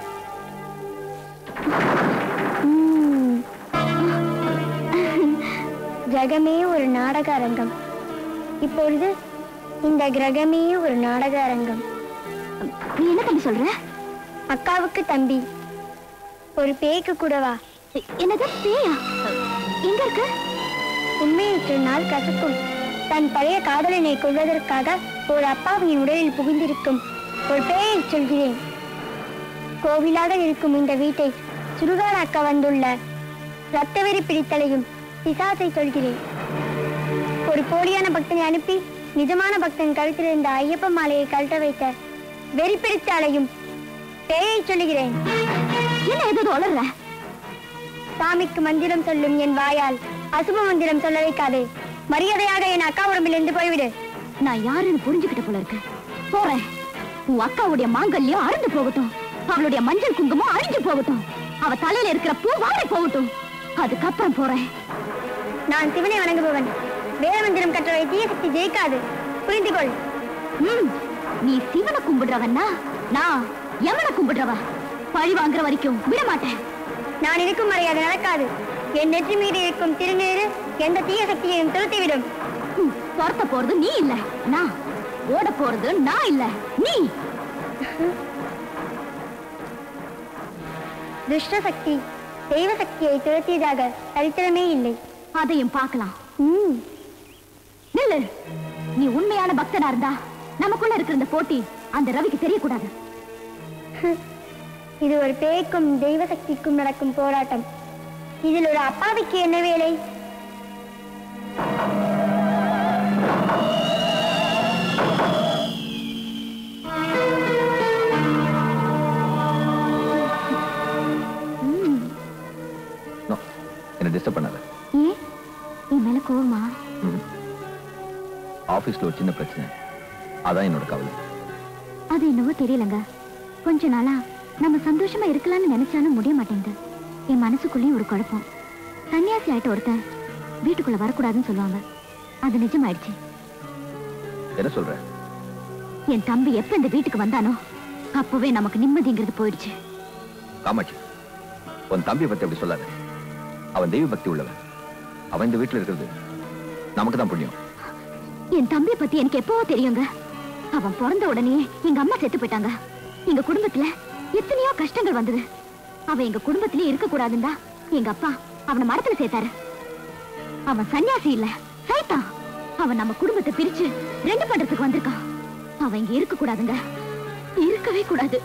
கிரகமே ஒரு நாடக அரங்கம் இப்பொழுது இந்த கிரகமே ஒரு நாடக அரங்கம் நீ என்ன தம்பி சொல்ற அக்காவுக்கு தம்பி ஒரு பேய்க்கு கூடவா எ- என்னது பேயா எங்க இருக்கு உண்மையை சொன்னால் கசக்கும் தன் பழைய காதலனை கொள்வதற்காக ஒரு அப்பாவின் உடலில் புகுந்திருக்கும் ஒரு பேயை சொல்கிறேன் கோவிலாக இருக்கும் இந்த வீட்டை சுடுகாடாக்க வந்துள்ள ரத்தவெறி பிடித்தலையும் பிசாசை சொல்கிறேன் ஒரு போலியான பக்தனை அனுப்பி நிஜமான பக்தன் கழுத்தில் இருந்த ஐயப்ப மாலையை கழட்ட வைத்த வெறி பிடித்தாலையும் பேயை சொல்லுகிறேன் என்ன ஏதோ வளர்ற சாமிக்கு மந்திரம் சொல்லும் என் வாயால் அசுப மந்திரம் சொல்ல வைக்காதே மரியாதையாக என் அக்கா உடம்பிலிருந்து போய்விடு நான் யாருன்னு புரிஞ்சுக்கிட்ட போல இருக்கு போறேன் உன் அக்காவுடைய மாங்கல்யம் அறுந்து போகட்டும் அவளுடைய மஞ்சள் குங்குமம் அழிஞ்சு போகட்டும் அவ தலையில இருக்கிற பூ வாடி போகட்டும் அதுக்கப்புறம் போறேன் நான் சிவனை வணங்குபவன் வேத மந்திரம் கற்றவை தீய சக்தி ஜெயிக்காது புரிந்து கொள் ம், நீ சிவனை கும்பிடுறவன்னா நான் யமனை கும்பிடுறவ பழி வாங்குற வரைக்கும் விட மாட்டேன் நான் இருக்கும் வரை அது நடக்காது என் நெற்றி மீது இருக்கும் திருநீறு எந்த தீய சக்தியையும் துரத்திவிடும் ம், துரத்த போறது நீ இல்ல நான் ஓட போறது நான் இல்ல நீ துஷ்ட சக்தி தெய்வ சக்தியை துரத்தியதாக சரித்திரமே இல்லை அதையும் பார்க்கலாம் ம் நில்லு நீ உண்மையான பக்தனா இருந்தா நமக்குள்ள இருக்கிற இந்த போட்டி அந்த ரவிக்கு தெரியக்கூடாது இது ஒரு பேய்க்கும் தெய்வ சக்திக்கும் நடக்கும் போராட்டம் இதில் ஒரு அப்பாவிக்கு என்ன வேலை நோ என்ன டிஸ்டர்ப் பண்ணாத ஏன் என் மேல கோவமா ம். ஆபீஸ்ல ஒரு சின்ன பிரச்சனை அதான் என்னோட கவலை அது என்னவோ தெரியலங்க கொஞ்ச நாளா நம்ம சந்தோஷமா இருக்கலாம்னு நினைச்சாலும் முடிய மாட்டேங்குது என் மனசுக்குள்ளேயும் ஒரு குழப்பம் சன்னியாசி ஆயிட்ட ஒருத்தன் வீட்டுக்குள்ள வரக்கூடாதுன்னு சொல்லுவாங்க அது நிஜமாயிடுச்சு என்ன சொல்ற என் தம்பி எப்ப இந்த வீட்டுக்கு வந்தானோ அப்பவே நமக்கு நிம்மதிங்கிறது போயிடுச்சு காமாட்சி உன் தம்பியை பத்தி அப்படி சொல்லாத அவன் தெய்வ பக்தி உள்ளவன் அவன் இந்த வீட்டுல இருக்கிறது நமக்கு தான் புண்ணியம் என் தம்பியை பத்தி எனக்கு எப்பவோ தெரியுங்க அவன் பிறந்த உடனே எங்க அம்மா செத்து போயிட்டாங்க எங்க குடும்பத்துல எத்தனையோ கஷ்டங்கள் வந்தது அவன் எங்க குடும்பத்திலே இருக்க கூடாதுண்டா எங்க அப்பா அவனை மரத்துல சேர்த்தாரு அவன் சன்னியாசி இல்ல சைத்தான் அவன் நம்ம குடும்பத்தை பிரிச்சு ரெண்டு பண்றதுக்கு வந்திருக்கான் அவன் இங்க இருக்க கூடாதுங்க இருக்கவே கூடாது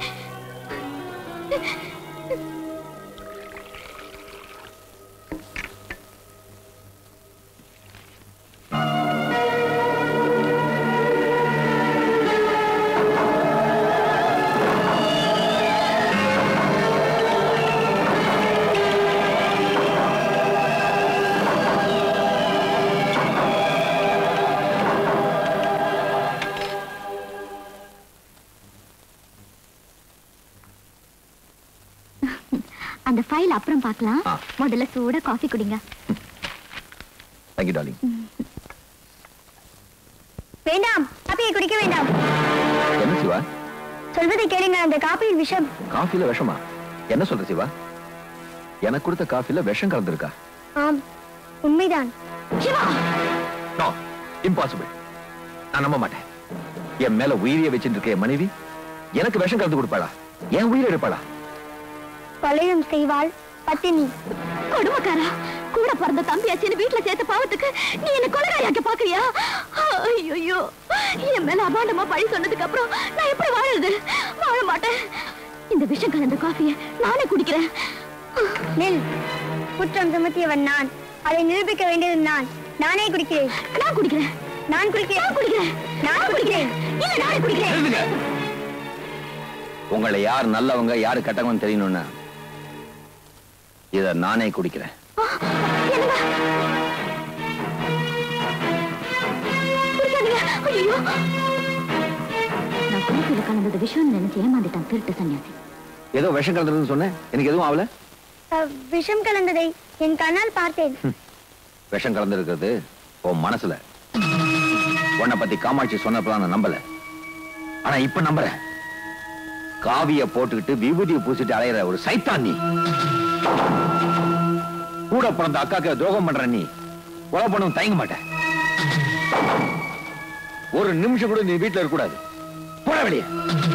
அந்த ஃபைல் அப்புறம் பார்க்கலாம் ஆ. முதல்ல சூட காஃபி குடிங்க தேங்க்யூ டார்லிங் வேண்டாம் காப்பியை குடிக்க வேண்டாம் என்ன சிவா சொல்வதை கேளுங்க அந்த காப்பியில் விஷம் காஃபில விஷமா என்ன சொல்ற சிவா எனக்கு கொடுத்த காஃபில விஷம் கலந்துருக்கா ஆம் உண்மைதான் சிவா நோ இம்பாசிபிள் நான் நம்ப மாட்டேன் என் மேல உயிரிய வச்சுட்டு இருக்க என் மனைவி எனக்கு விஷம் கலந்து கொடுப்பாளா என் உயிரை எடுப்பாளா கொலையும் செய்வாள் பத்தினி கொடுமைக்காரா கூட பிறந்த தம்பியாச்சின்னு வீட்டுல சேர்த்த பாவத்துக்கு நீ என்ன கொலகாரியாக்க பாக்குறியா ஐயோ என் மேல அபாண்டமா பழி சொன்னதுக்கு அப்புறம் நான் எப்படி வாழுறது வாழ மாட்டேன் இந்த விஷம் கலந்த காஃபிய நானே குடிக்கிறேன் நில் குற்றம் சுமத்தியவன் நான் அதை நிரூபிக்க வேண்டியது நான் நானே குடிக்கிறேன் நான் குடிக்கிறேன் நான் குடிக்கிறேன் நான் குடிக்கிறேன் நான் குடிக்கிறேன் இல்ல நானே குடிக்கிறேன் எழுதுங்க உங்களை யார் நல்லவங்க யாரு கெட்டவங்க தெரியணும்னா இத நானே குடிக்கிறேன் ஆ, என்னங்க குடிக்காதீங்க ஐயோ காஃபில கலந்தது விஷயம் நினைச்சு ஏமாந்துட்டான் திருட்டு சன்னியாசி ஏதோ விஷம் கலந்துருன்னு சொன்னேன் எனக்கு எதுவும் ஆகல அஹ், விஷம் கலந்ததை என் கண்ணால் பார்த்தேன் விஷம் கலந்துருக்கிறது உன் மனசுல உன்னை பத்தி காமாட்சி சொன்னப்பதான் நான் நம்பல ஆனா இப்ப நம்புறேன் காவிய போட்டுக்கிட்டு விபூதியை பூசிட்டு அலையிற ஒரு சைத்தான் நீ கூட பிறந்த அக்காக்கு துரோகம் பண்ற நீ கொலை பண்ணவும் தயங்க மாட்டேன் ஒரு நிமிஷம் கூட நீ வீட்டுல இருக்க கூடாது போட வெளியே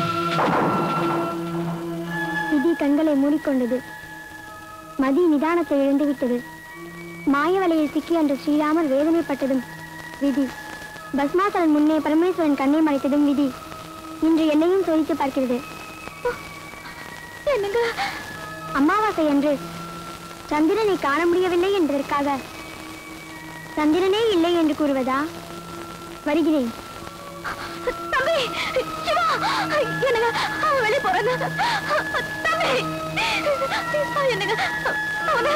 விதி கண்களை மூடிக்கொண்டது மதி நிதானத்தை இழந்துவிட்டது மாய வலையில் சிக்கி அன்று ஸ்ரீராமர் வேதனைப்பட்டதும் விதி பஸ்மாசலன் முன்னே பரமேஸ்வரன் கண்ணை மறைத்ததும் விதி இன்று என்னையும் சோதித்து பார்க்கிறது என்னங்க அமாவாசை அன்று சந்திரனை காண முடியவில்லை என்பதற்காக சந்திரனே இல்லை என்று கூறுவதா வருகிறேன் தம்பி சிவா என்னங்க அவன் வெளியே போறாங்க தம்பி என்னங்க அவனை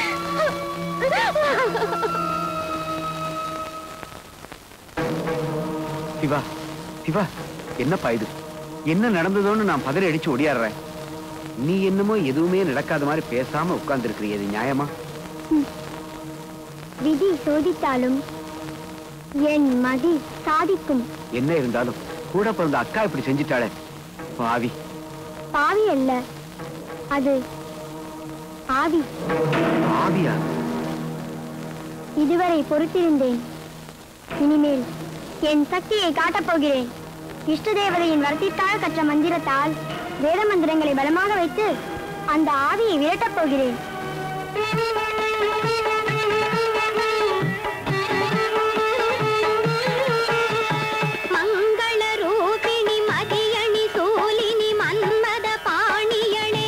சிவா சிவா என்னப்பா இது என்ன நடந்ததோன்னு நான் பதறி அடிச்சு ஒடியாடுறேன் நீ என்னமோ எதுவுமே நடக்காத மாதிரி பேசாம உட்கார்ந்து இது நியாயமா விதி சோதித்தாலும் என் மதி சாதிக்கும் என்ன இருந்தாலும் கூட பிறந்த அக்கா இப்படி செஞ்சிட்டாளே பாவி பாவி அல்ல அது ஆவி ஆவியா இதுவரை பொறுத்திருந்தேன் இனிமேல் என் சக்தியை காட்டப் போகிறேன் இஷ்ட தேவதையின் வரத்திற்காக கற்ற மந்திரத்தால் வேத மந்திரங்களை பலமாக வைத்து அந்த ஆவியை விரட்டப் போகிறேன் மங்கள ரூபிணி மதியணி சூலினி மன்மத பாணியளே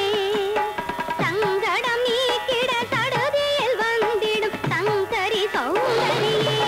சங்கடம் நீக்கிட சடுதியில் வந்திடும் சங்கரி சௌந்தரியே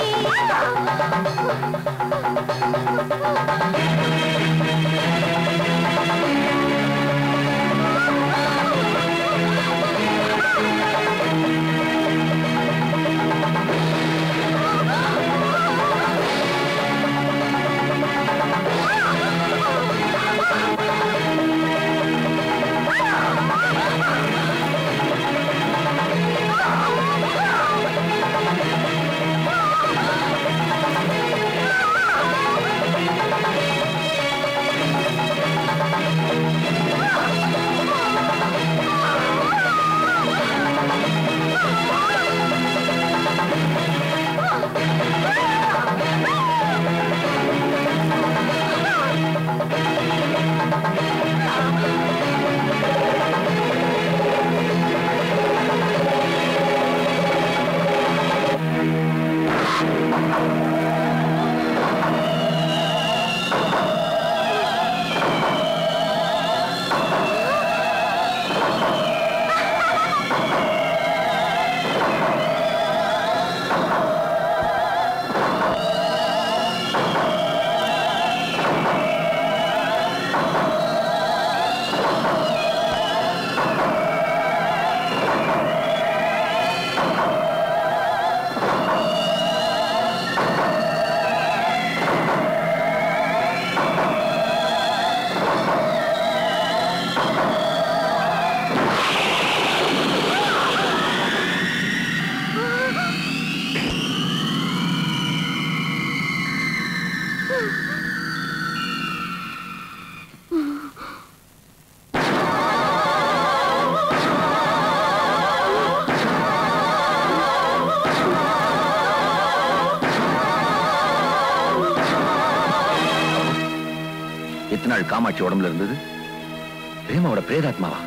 எத்தனை நாள் காமாட்சி உடம்புல இருந்தது பிரேமாவோட பிரேதாத்மாவா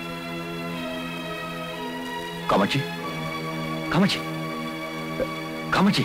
காமாட்சி காமாட்சி காமாட்சி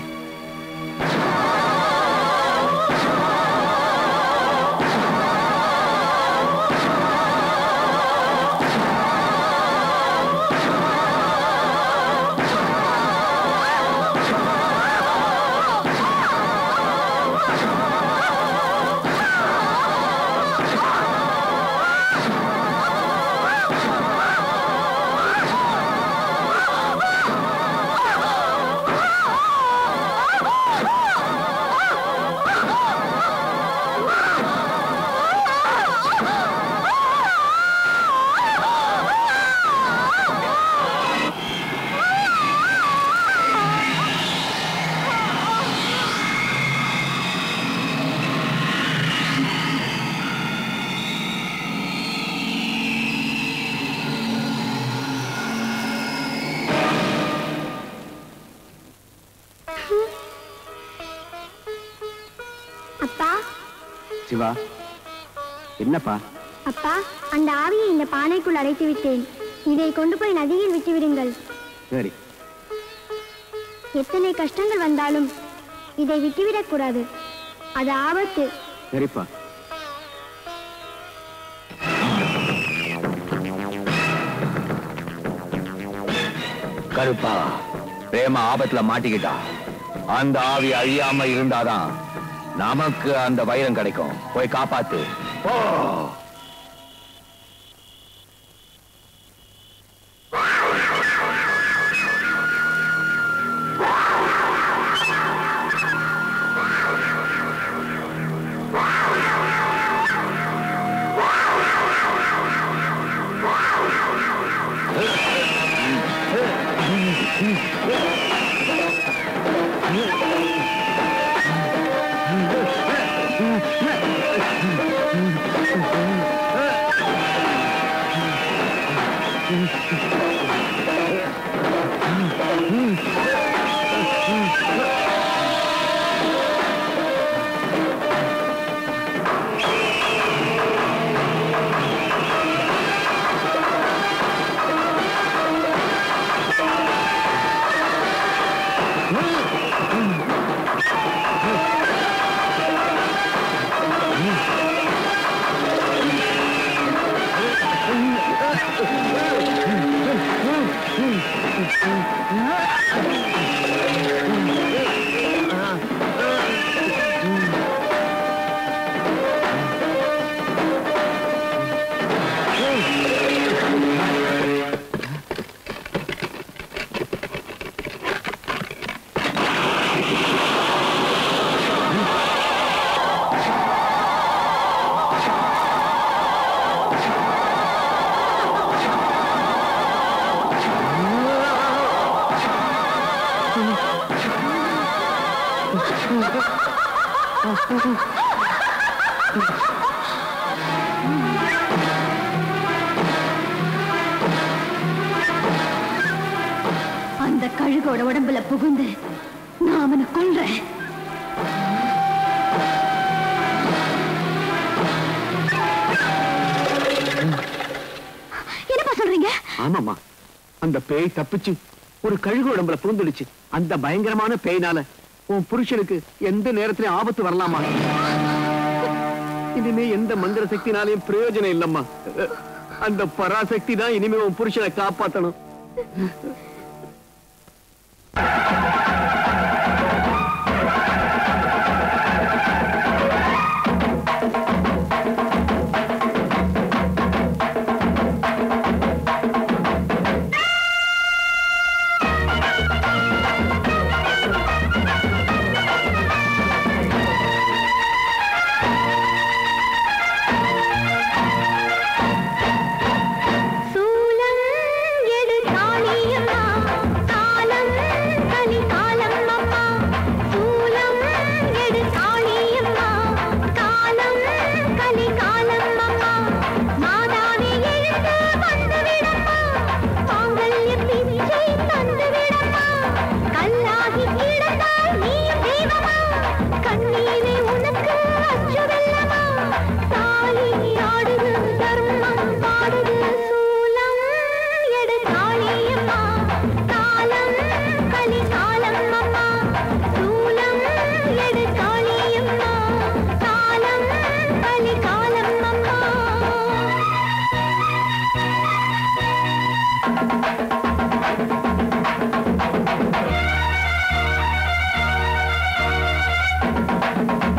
ஆ சிவா என்னப்பா அப்பா அந்த ஆவியை இந்த பானைக்குள் அடைத்து விட்டேன் இதை கொண்டு போய் நதியில் விட்டு விடுங்கள் சரி எத்தனை கஷ்டங்கள் வந்தாலும் இதை விட்டுவிடக் கூடாது அது ஆபத்து சரிப்பா கருப்பா பிரேம ஆபத்துல மாட்டிக்கிட்டா அந்த ஆவி அழியாம இருந்தாதான் நமக்கு அந்த வைரம் கிடைக்கும் போய் காப்பாத்து ஓ அந்த கழுகோட உடம்புல புகுந்து நான் அவனை கொல்றேன் என்னப்பா சொல்றீங்க ஆமாமா அந்த பேய் தப்பிச்சு ஒரு கழுகு உடம்புல புகுந்துடுச்சு அந்த பயங்கரமான பேய்னால உன் புருஷனுக்கு எந்த நேரத்திலும் ஆபத்து வரலாமா இனிமே எந்த மந்திர சக்தினாலையும் பிரயோஜனம் இல்லம்மா அஹ், அந்த பராசக்தி தான் இனிமே உன் புருஷனை காப்பாத்தணும் சூலம் எடு காளியம்மா காலம் கலி காலம் அம்மா சூலம் எடு காளியம்மா காலம் கலி காலம் அம்மா மாதாவே எழுந்து வந்து விடம்மா பாங்கல்ய பிச்சை தந்து விடம்மா கல்லாகி கிடந்தால் நீயும் தெய்வமா கண்ணீரே உனக்கு அச்சுவல்லமா தாலி ஆடுது தர்மம் பாடுது சூலம் எடு காளியம்மா காலம் கலி காலம் அம்மா சூலம் எடு காளியம்மா காலம் கலி காலம் அம்மா ஆ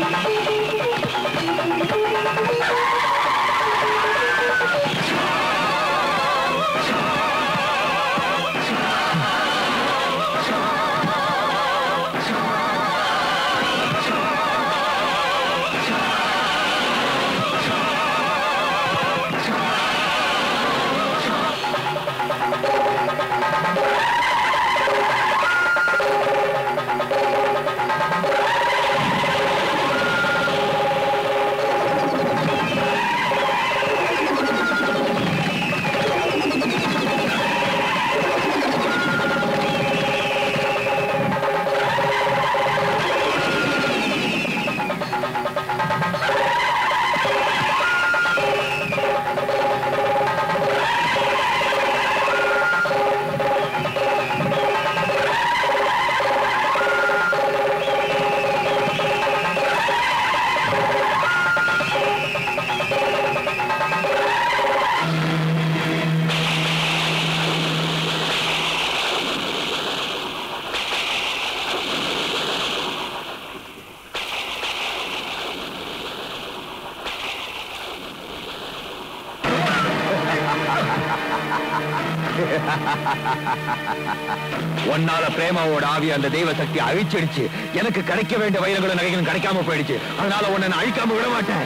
ஒன்னால பிரேமாவோட ஆவி அந்த தெய்வ சக்தி அழிச்சிடுச்சு எனக்கு கிடைக்க வேண்டிய வைரங்களும் நகைகளும் கிடைக்காம போயிடுச்சு அதனால உன்னை நான் அழிக்காம விட மாட்டேன்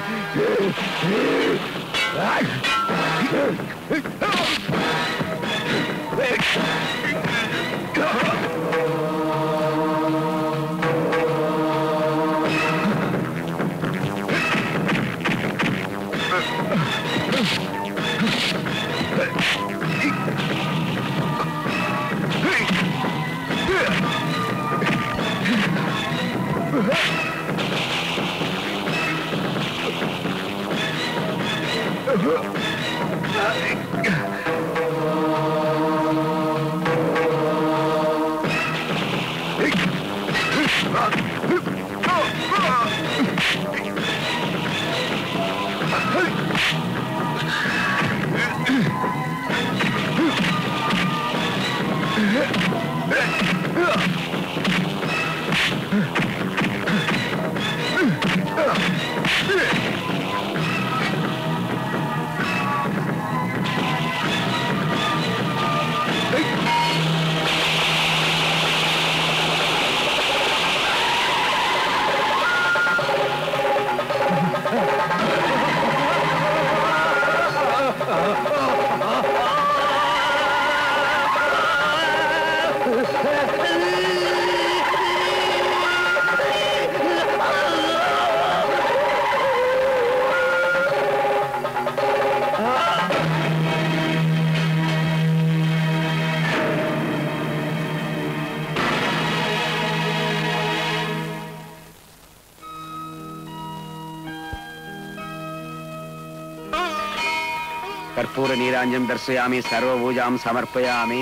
கற்பூர நீராஞ்சம் தர்சயாமி சர்வபூஜாம் சமர்ப்பயாமி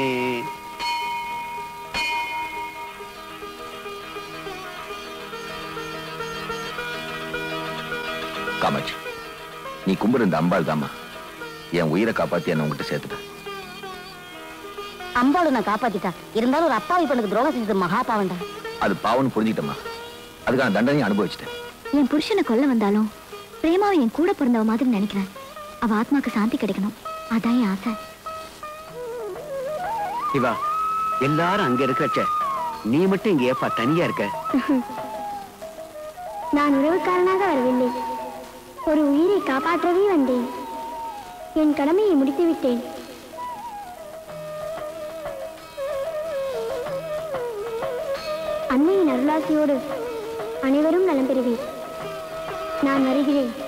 காமாட்சி நீ கும்பிடு இந்த அம்பாள் தாம்மா என் உயிரை காப்பாத்தி என்ன உங்ககிட்ட சேர்த்துட்ட அம்பாளு நான் காப்பாத்திட்டா இருந்தாலும் ஒரு அப்பாவி பொண்ணுக்கு துரோகம் செஞ்சது மகா பாவண்டா அது பாவம்னு புரிஞ்சுக்கிட்டம்மா அதுக்கான தண்டனையும் அனுபவிச்சிட்டேன் என் புருஷனை கொல்ல வந்தாலும் பிரேமாவை என் கூட பிறந்தவ மாதிரி நினைக்கிறேன் அவ ஆத்மாக்கு சாந்தி கிடைக்கணும் அதான் என் ஆசை இவா எல்லாரும் அங்க இருக்கிறச்ச நீ மட்டும் இங்க ஏப்பா தனியா இருக்க நான் உறவுக்காரனாக வரவில்லை ஒரு உயிரை காப்பாற்றவே வந்தேன் என் கடமையை முடித்து விட்டேன் அன்னையின் அருளாசியோடு அனைவரும் நலம் பெறுவேன் நான் வருகிறேன்